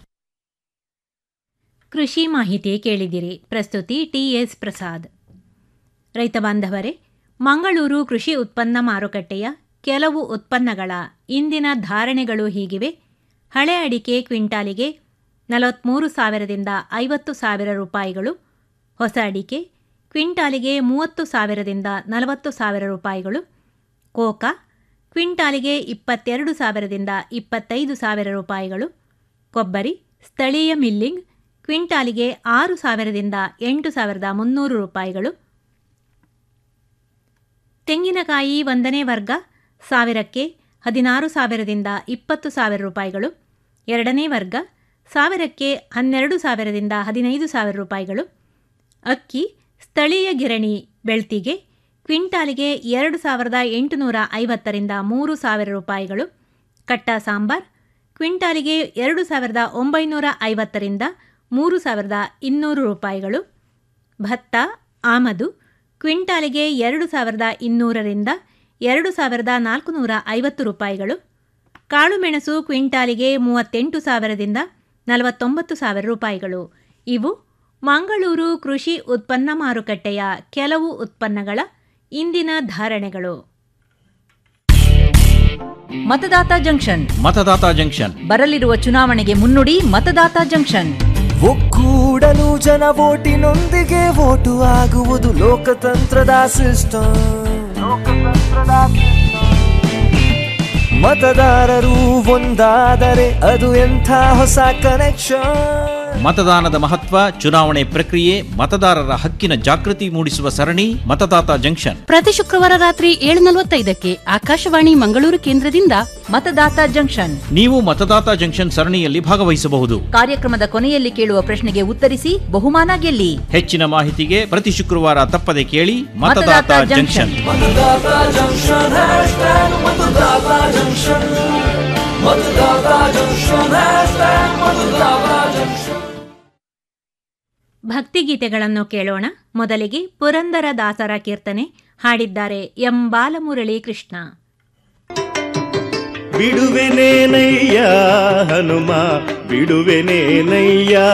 ಕೃಷಿ ಮಾಹಿತಿ ಕೇಳಿದಿರಿ ಪ್ರಸ್ತುತಿ ಟಿಎಸ್ ಪ್ರಸಾದ್ ರೈತ ಬಾಂಧವರೇ ಮಂಗಳೂರು ಕೃಷಿ ಉತ್ಪನ್ನ ಮಾರುಕಟ್ಟೆಯ ಕೆಲವು ಉತ್ಪನ್ನಗಳ ಇಂದಿನ ಧಾರಣೆಗಳು ಹೀಗಿವೆ ಹಳೆ ಅಡಿಕೆ ಕ್ವಿಂಟಾಲಿಗೆ ನಲವತ್ತ್ಮೂರು ಸಾವಿರದಿಂದ ಐವತ್ತು ಸಾವಿರ ರೂಪಾಯಿಗಳು ಹೊಸ ಅಡಿಕೆ ಕ್ವಿಂಟಾಲಿಗೆ ಮೂವತ್ತು ಸಾವಿರದಿಂದ ನಲವತ್ತು ಸಾವಿರ ರೂಪಾಯಿಗಳು ಕೋಕಾ ಕ್ವಿಂಟಾಲಿಗೆ ಇಪ್ಪತ್ತೆರಡು ಸಾವಿರದಿಂದ ಇಪ್ಪತ್ತೈದು ಸಾವಿರ ರೂಪಾಯಿಗಳು ಕೊಬ್ಬರಿ ಸ್ಥಳೀಯ ಮಿಲ್ಲಿಂಗ್ ಕ್ವಿಂಟಾಲಿಗೆ ಆರು ಸಾವಿರದಿಂದ ಎಂಟು ಸಾವಿರದ ಮುನ್ನೂರು ರೂಪಾಯಿಗಳು ತೆಂಗಿನಕಾಯಿ ಒಂದನೇ ವರ್ಗ ಸಾವಿರಕ್ಕೆ ಹದಿನಾರು ಸಾವಿರದಿಂದ ಇಪ್ಪತ್ತು ಸಾವಿರ ರೂಪಾಯಿಗಳು ಎರಡನೇ ವರ್ಗ ಸಾವಿರಕ್ಕೆ ಹನ್ನೆರಡು ಸಾವಿರದಿಂದ ಹದಿನೈದು ಸಾವಿರ ರೂಪಾಯಿಗಳು ಅಕ್ಕಿ ಸ್ಥಳೀಯ ಗಿರಣಿ ಬೆಳ್ತಿಗೆ ಕ್ವಿಂಟಾಲಿಗೆ ಎರಡು ಸಾವಿರದ ಎಂಟುನೂರ ಐವತ್ತರಿಂದ ಮೂರು ಸಾವಿರ ರೂಪಾಯಿಗಳು ಕಟ್ಟ ಸಾಂಬಾರ್ ಕ್ವಿಂಟಾಲಿಗೆ ಎರಡು ಸಾವಿರದ ಒಂಬೈನೂರ ಐವತ್ತರಿಂದ ಮೂರು ಸಾವಿರದ ಇನ್ನೂರು ರೂಪಾಯಿಗಳು ಭತ್ತ ಆಮದು ಕ್ವಿಂಟಾಲಿಗೆ ಎರಡು ಸಾವಿರದ ಇನ್ನೂರರಿಂದ ಎರಡು ಸಾವಿರದ ನಾಲ್ಕುನೂರ ಐವತ್ತು ರೂಪಾಯಿಗಳು ಕಾಳುಮೆಣಸು ಕ್ವಿಂಟಾಲಿಗೆ ಮೂವತ್ತೆಂಟು ಸಾವಿರದಿಂದ ನಲವತ್ತೊಂಬತ್ತು ಸಾವಿರ ರೂಪಾಯಿಗಳು ಇವು ಮಂಗಳೂರು ಕೃಷಿ ಉತ್ಪನ್ನ ಮಾರುಕಟ್ಟೆಯ ಕೆಲವು ಉತ್ಪನ್ನಗಳ ಇಂದಿನ ಧಾರಣೆಗಳು ಮತದಾತ ಜಂಕ್ಷನ್ ಮತದಾತ ಜಂಕ್ಷನ್ ಬರಲಿರುವ ಚುನಾವಣೆಗೆ ಮುನ್ನುಡಿ ಮತದಾತ ಜಂಕ್ಷನ್ ಒಕ್ಕೂಡಲು ಜನ ವೋಟಿನೊಂದಿಗೆ ವೋಟು ಆಗುವುದು ಲೋಕತಂತ್ರದ ಸಿಸ್ಟಮ್ ಮತದಾರರು ಒಂದಾದರೆ ಅದು ಎಂಥ ಹೊಸ ಕನೆಕ್ಷನ್ ಮತದಾನದ ಮಹತ್ವ ಚುನಾವಣೆ ಪ್ರಕ್ರಿಯೆ ಮತದಾರರ ಹಕ್ಕಿನ ಜಾಗೃತಿ ಮೂಡಿಸುವ ಸರಣಿ ಮತದಾತ ಜಂಕ್ಷನ್ ಪ್ರತಿ ಶುಕ್ರವಾರ ರಾತ್ರಿ ಏಳು ನಲವತ್ತೈದಕ್ಕೆ ಆಕಾಶವಾಣಿ ಮಂಗಳೂರು ಕೇಂದ್ರದಿಂದ ಮತದಾತ ಜಂಕ್ಷನ್ ನೀವು ಮತದಾತ ಜಂಕ್ಷನ್ ಸರಣಿಯಲ್ಲಿ ಭಾಗವಹಿಸಬಹುದು ಕಾರ್ಯಕ್ರಮದ ಕೊನೆಯಲ್ಲಿ ಕೇಳುವ ಪ್ರಶ್ನೆಗೆ ಉತ್ತರಿಸಿ ಬಹುಮಾನ ಗೆಲ್ಲಿ ಹೆಚ್ಚಿನ ಮಾಹಿತಿಗೆ ಪ್ರತಿ ಶುಕ್ರವಾರ ತಪ್ಪದೆ ಕೇಳಿ ಮತದಾತ ಮತದಾತ ಜಂಕ್ಷನ್. ಜಂಕ್ಷನ್ मतदाता जंक्शन हैशटैग मतदाता जंक्शन मतदाता जंक्शन हैशटैग मतदाता जंक्शन ಭಕ್ತಿಗೀತೆಗಳನ್ನು ಕೇಳೋಣ ಮೊದಲಿಗೆ ಪುರಂದರ ದಾಸರ ಕೀರ್ತನೆ ಹಾಡಿದ್ದಾರೆ ಎಂ ಬಾಲಮುರಳಿ ಕೃಷ್ಣ ಬಿಡುವೆನೇನಯ್ಯ ಹನುಮ ಬಿಡುವೆನೇನಯ್ಯ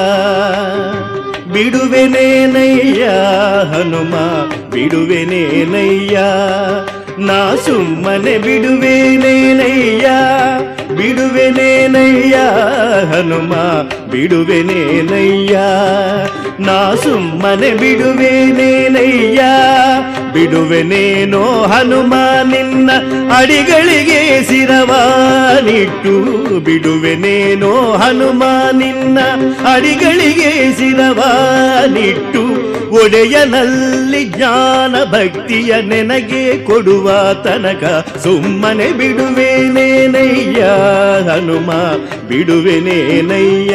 ಬಿಡುವೆನೇನಯ್ಯ ಹನುಮ ಬಿಡುವೆನೇನಯ್ಯ ನಾ ಸುಮ್ಮನೆ ಬಿಡುವೆನೇನಯ್ಯ ಬಿಡುವೆನೇನಯ್ಯ ಹನುಮ ಬಿಡುವೆನೇನಯ್ಯ ನಾ ಸುಮ್ಮನೆ ಬಿಡುವೆನೇನಯ್ಯ ಬಿಡುವೆನೇನೋ ಹನುಮ ನಿನ್ನ ಅಡಿಗಳಿಗೆ ಸಿರವಾನಿಟ್ಟು ಬಿಡುವೆನೇನೋ ಹನುಮ ನಿನ್ನ ಅಡಿಗಳಿಗೆ ಸಿರವಾನಿಟ್ಟು ಒಡೆಯನಲ್ಲಿ ಜ್ಞಾನ ಭಕ್ತಿಯ ನೆನಗೆ ಕೊಡುವ ತನಕ ಸುಮ್ಮನೆ ಬಿಡುವೆನೇನಯ್ಯ ಹನುಮ ಬಿಡುವೆನೇನಯ್ಯ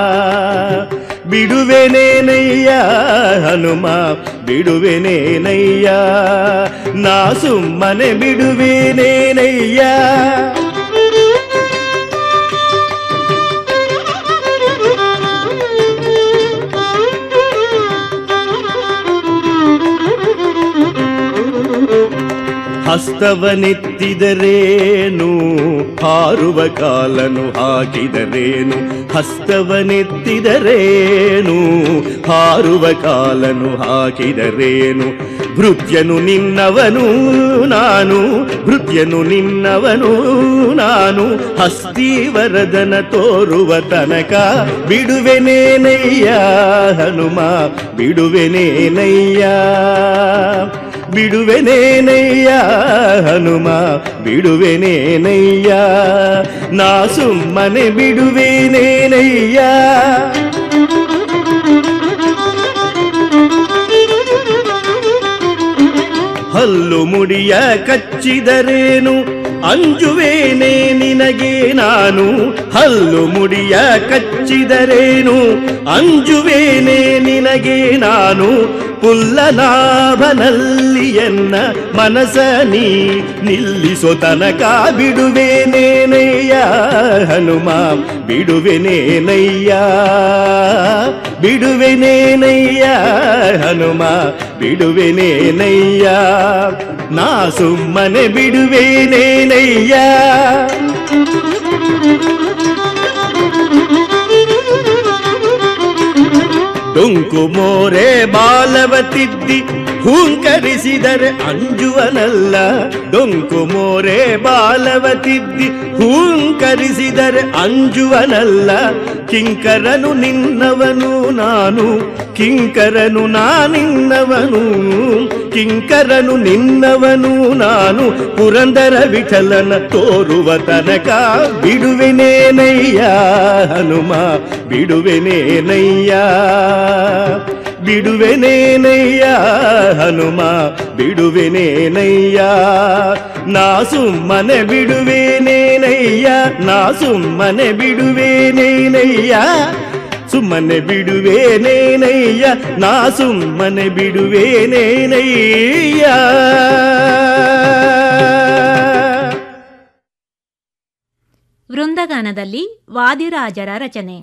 ಬಿಡುವೆನೇನಯ್ಯ ಹನುಮ ಬಿಡುವೆನೇನಯ್ಯ ನಾ ಸುಮ್ಮನೆ ಬಿಡುವೆನೇನಯ್ಯ ಹಸ್ತವನೆತ್ತಿದರೇನು ಹಾರುವ ಕಾಲನು ಹಾಕಿದರೇನು ಹಸ್ತವನೆತ್ತಿದರೇನು ಹಾರುವ ಕಾಲನು ಹಾಕಿದರೇನು ಭೃತ್ಯನು ನಿನ್ನವನು ನಾನು ಭೃತ್ಯನು ನಿನ್ನವನು ನಾನು ಹಸ್ತೀವರದನ ತೋರುವ ತನಕ ಬಿಡುವೆನೇನಯ್ಯ ಹನುಮ ಬಿಡುವೆನೇನಯ್ಯ ಬಿಡುವೆನೇನಯ್ಯ ಹನುಮ ಬಿಡುವೆನೇನಯ್ಯ ನಾ ಸುಮ್ಮನೆ ಬಿಡುವೆನೇನಯ್ಯ ಹಲ್ಲು ಮುಡಿಯ ಕಚ್ಚಿದರೇನು ಅಂಜುವೇನೆ ನಿನಗೆ ನಾನು ಹಲ್ಲು ಮುಡಿಯ ಕಚ್ಚಿದರೇನು ಅಂಜುವೇನೆ ನಿನಗೆ ನಾನು ಪುಲ್ಲನಾಭನಲ್ಲಿ ಎನ್ನ ಮನಸ ನೀ ನಿಲ್ಲಿಸೋ ತನಕ ಬಿಡುವೆನೇನಯ್ಯ ಹನುಮ ಬಿಡುವೆನೇನಯ್ಯ ಬಿಡುವೆನೇನಯ್ಯ ಹನುಮ ಬಿಡುವೆನೇನಯ್ಯ ನಾ ಸುಮ್ಮನೆ ಬಿಡುವೆನೇನಯ್ಯ ಡೊಂಕು ಮೋರೆ ಬಾಲವ ತಿದ್ದಿ ಹೂಂಕರಿಸಿದರೆ ಅಂಜುವನಲ್ಲ ಡೊಂಕು ಮೋರೆ ಬಾಲವ ತಿದ್ದಿ ಹೂಂಕರಿಸಿದರೆ ಅಂಜುವನಲ್ಲ ಕಿಂಕರನು ನಿನ್ನವನು ನಾನು ಕಿಂಕರನು ನಾನಿನ್ನವನು ಕಿಂಕರನು ನಿನ್ನವನು ನಾನು ಪುರಂದರ ವಿಠಲನ ತೋರುವ ತನಕ ಬಿಡುವೆನೇನಯ್ಯ ಹನುಮ ಬಿಡುವೆನೇನಯ್ಯ ಬಿಡುವೆನೇನಯ್ಯ ಹನುಮ ಬಿಡುವೆನೇನಯ್ಯ ನಾ ಸುಮ್ಮನೆ ಬಿಡುವೆನೇನಯ್ಯ ನಾ ಸುಮ್ಮನೆ ಬಿಡುವೆನೇನಯ್ಯ ಸುಮ್ಮನೆ ಬಿಡುವೇನೇನಯ್ಯ ನಾ ಸುಮ್ಮನೆ ಬಿಡುವೇನೇನಯ್ಯ ವೃಂದಗಾನದಲ್ಲಿ ವಾದಿರಾಜರ ರಚನೆ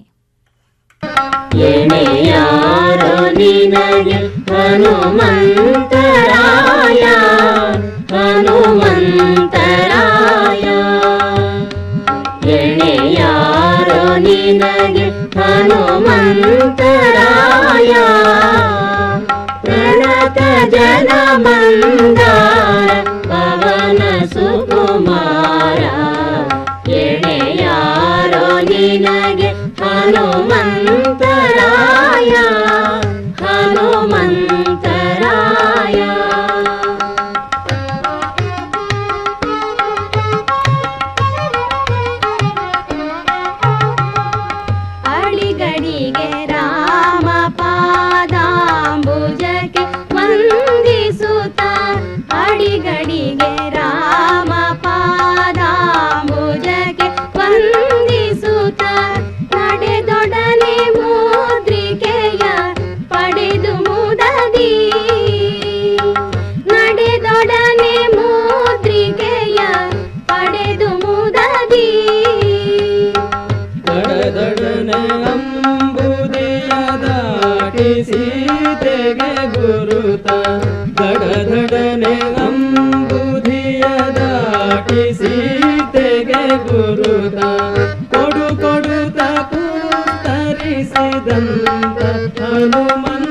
ಎಣೆಯಾರೋ ನಿನಗೆ ಹನುಮಂತರಾಯ ಹನುಮಂತರಾಯ ಎಣೆಯಾರೋ ನಿನಗೆ ಹನುಮಂತರಾಯ ಪ್ರಣತ ಜನ ಮಂದಾರ ಪವನ ಸುಕುಮಾರ ಎಣೆಯಾರೋ ನಿನಗೆ ಹನುಮಂತರಾಯ ಹನುಮಂತರಾಯ ಸೀತೆಗೆ ಗುರುತ ದಡದಡನೆ ಅಂಬುಧಿಯ ದಾಟಿ ಸೀತೆಗೆ ಗುರುತ ಕೊಡು ಕೊಡುತ್ತ ಪೂತರಿಸಿದಂತ ಹನುಮಂತ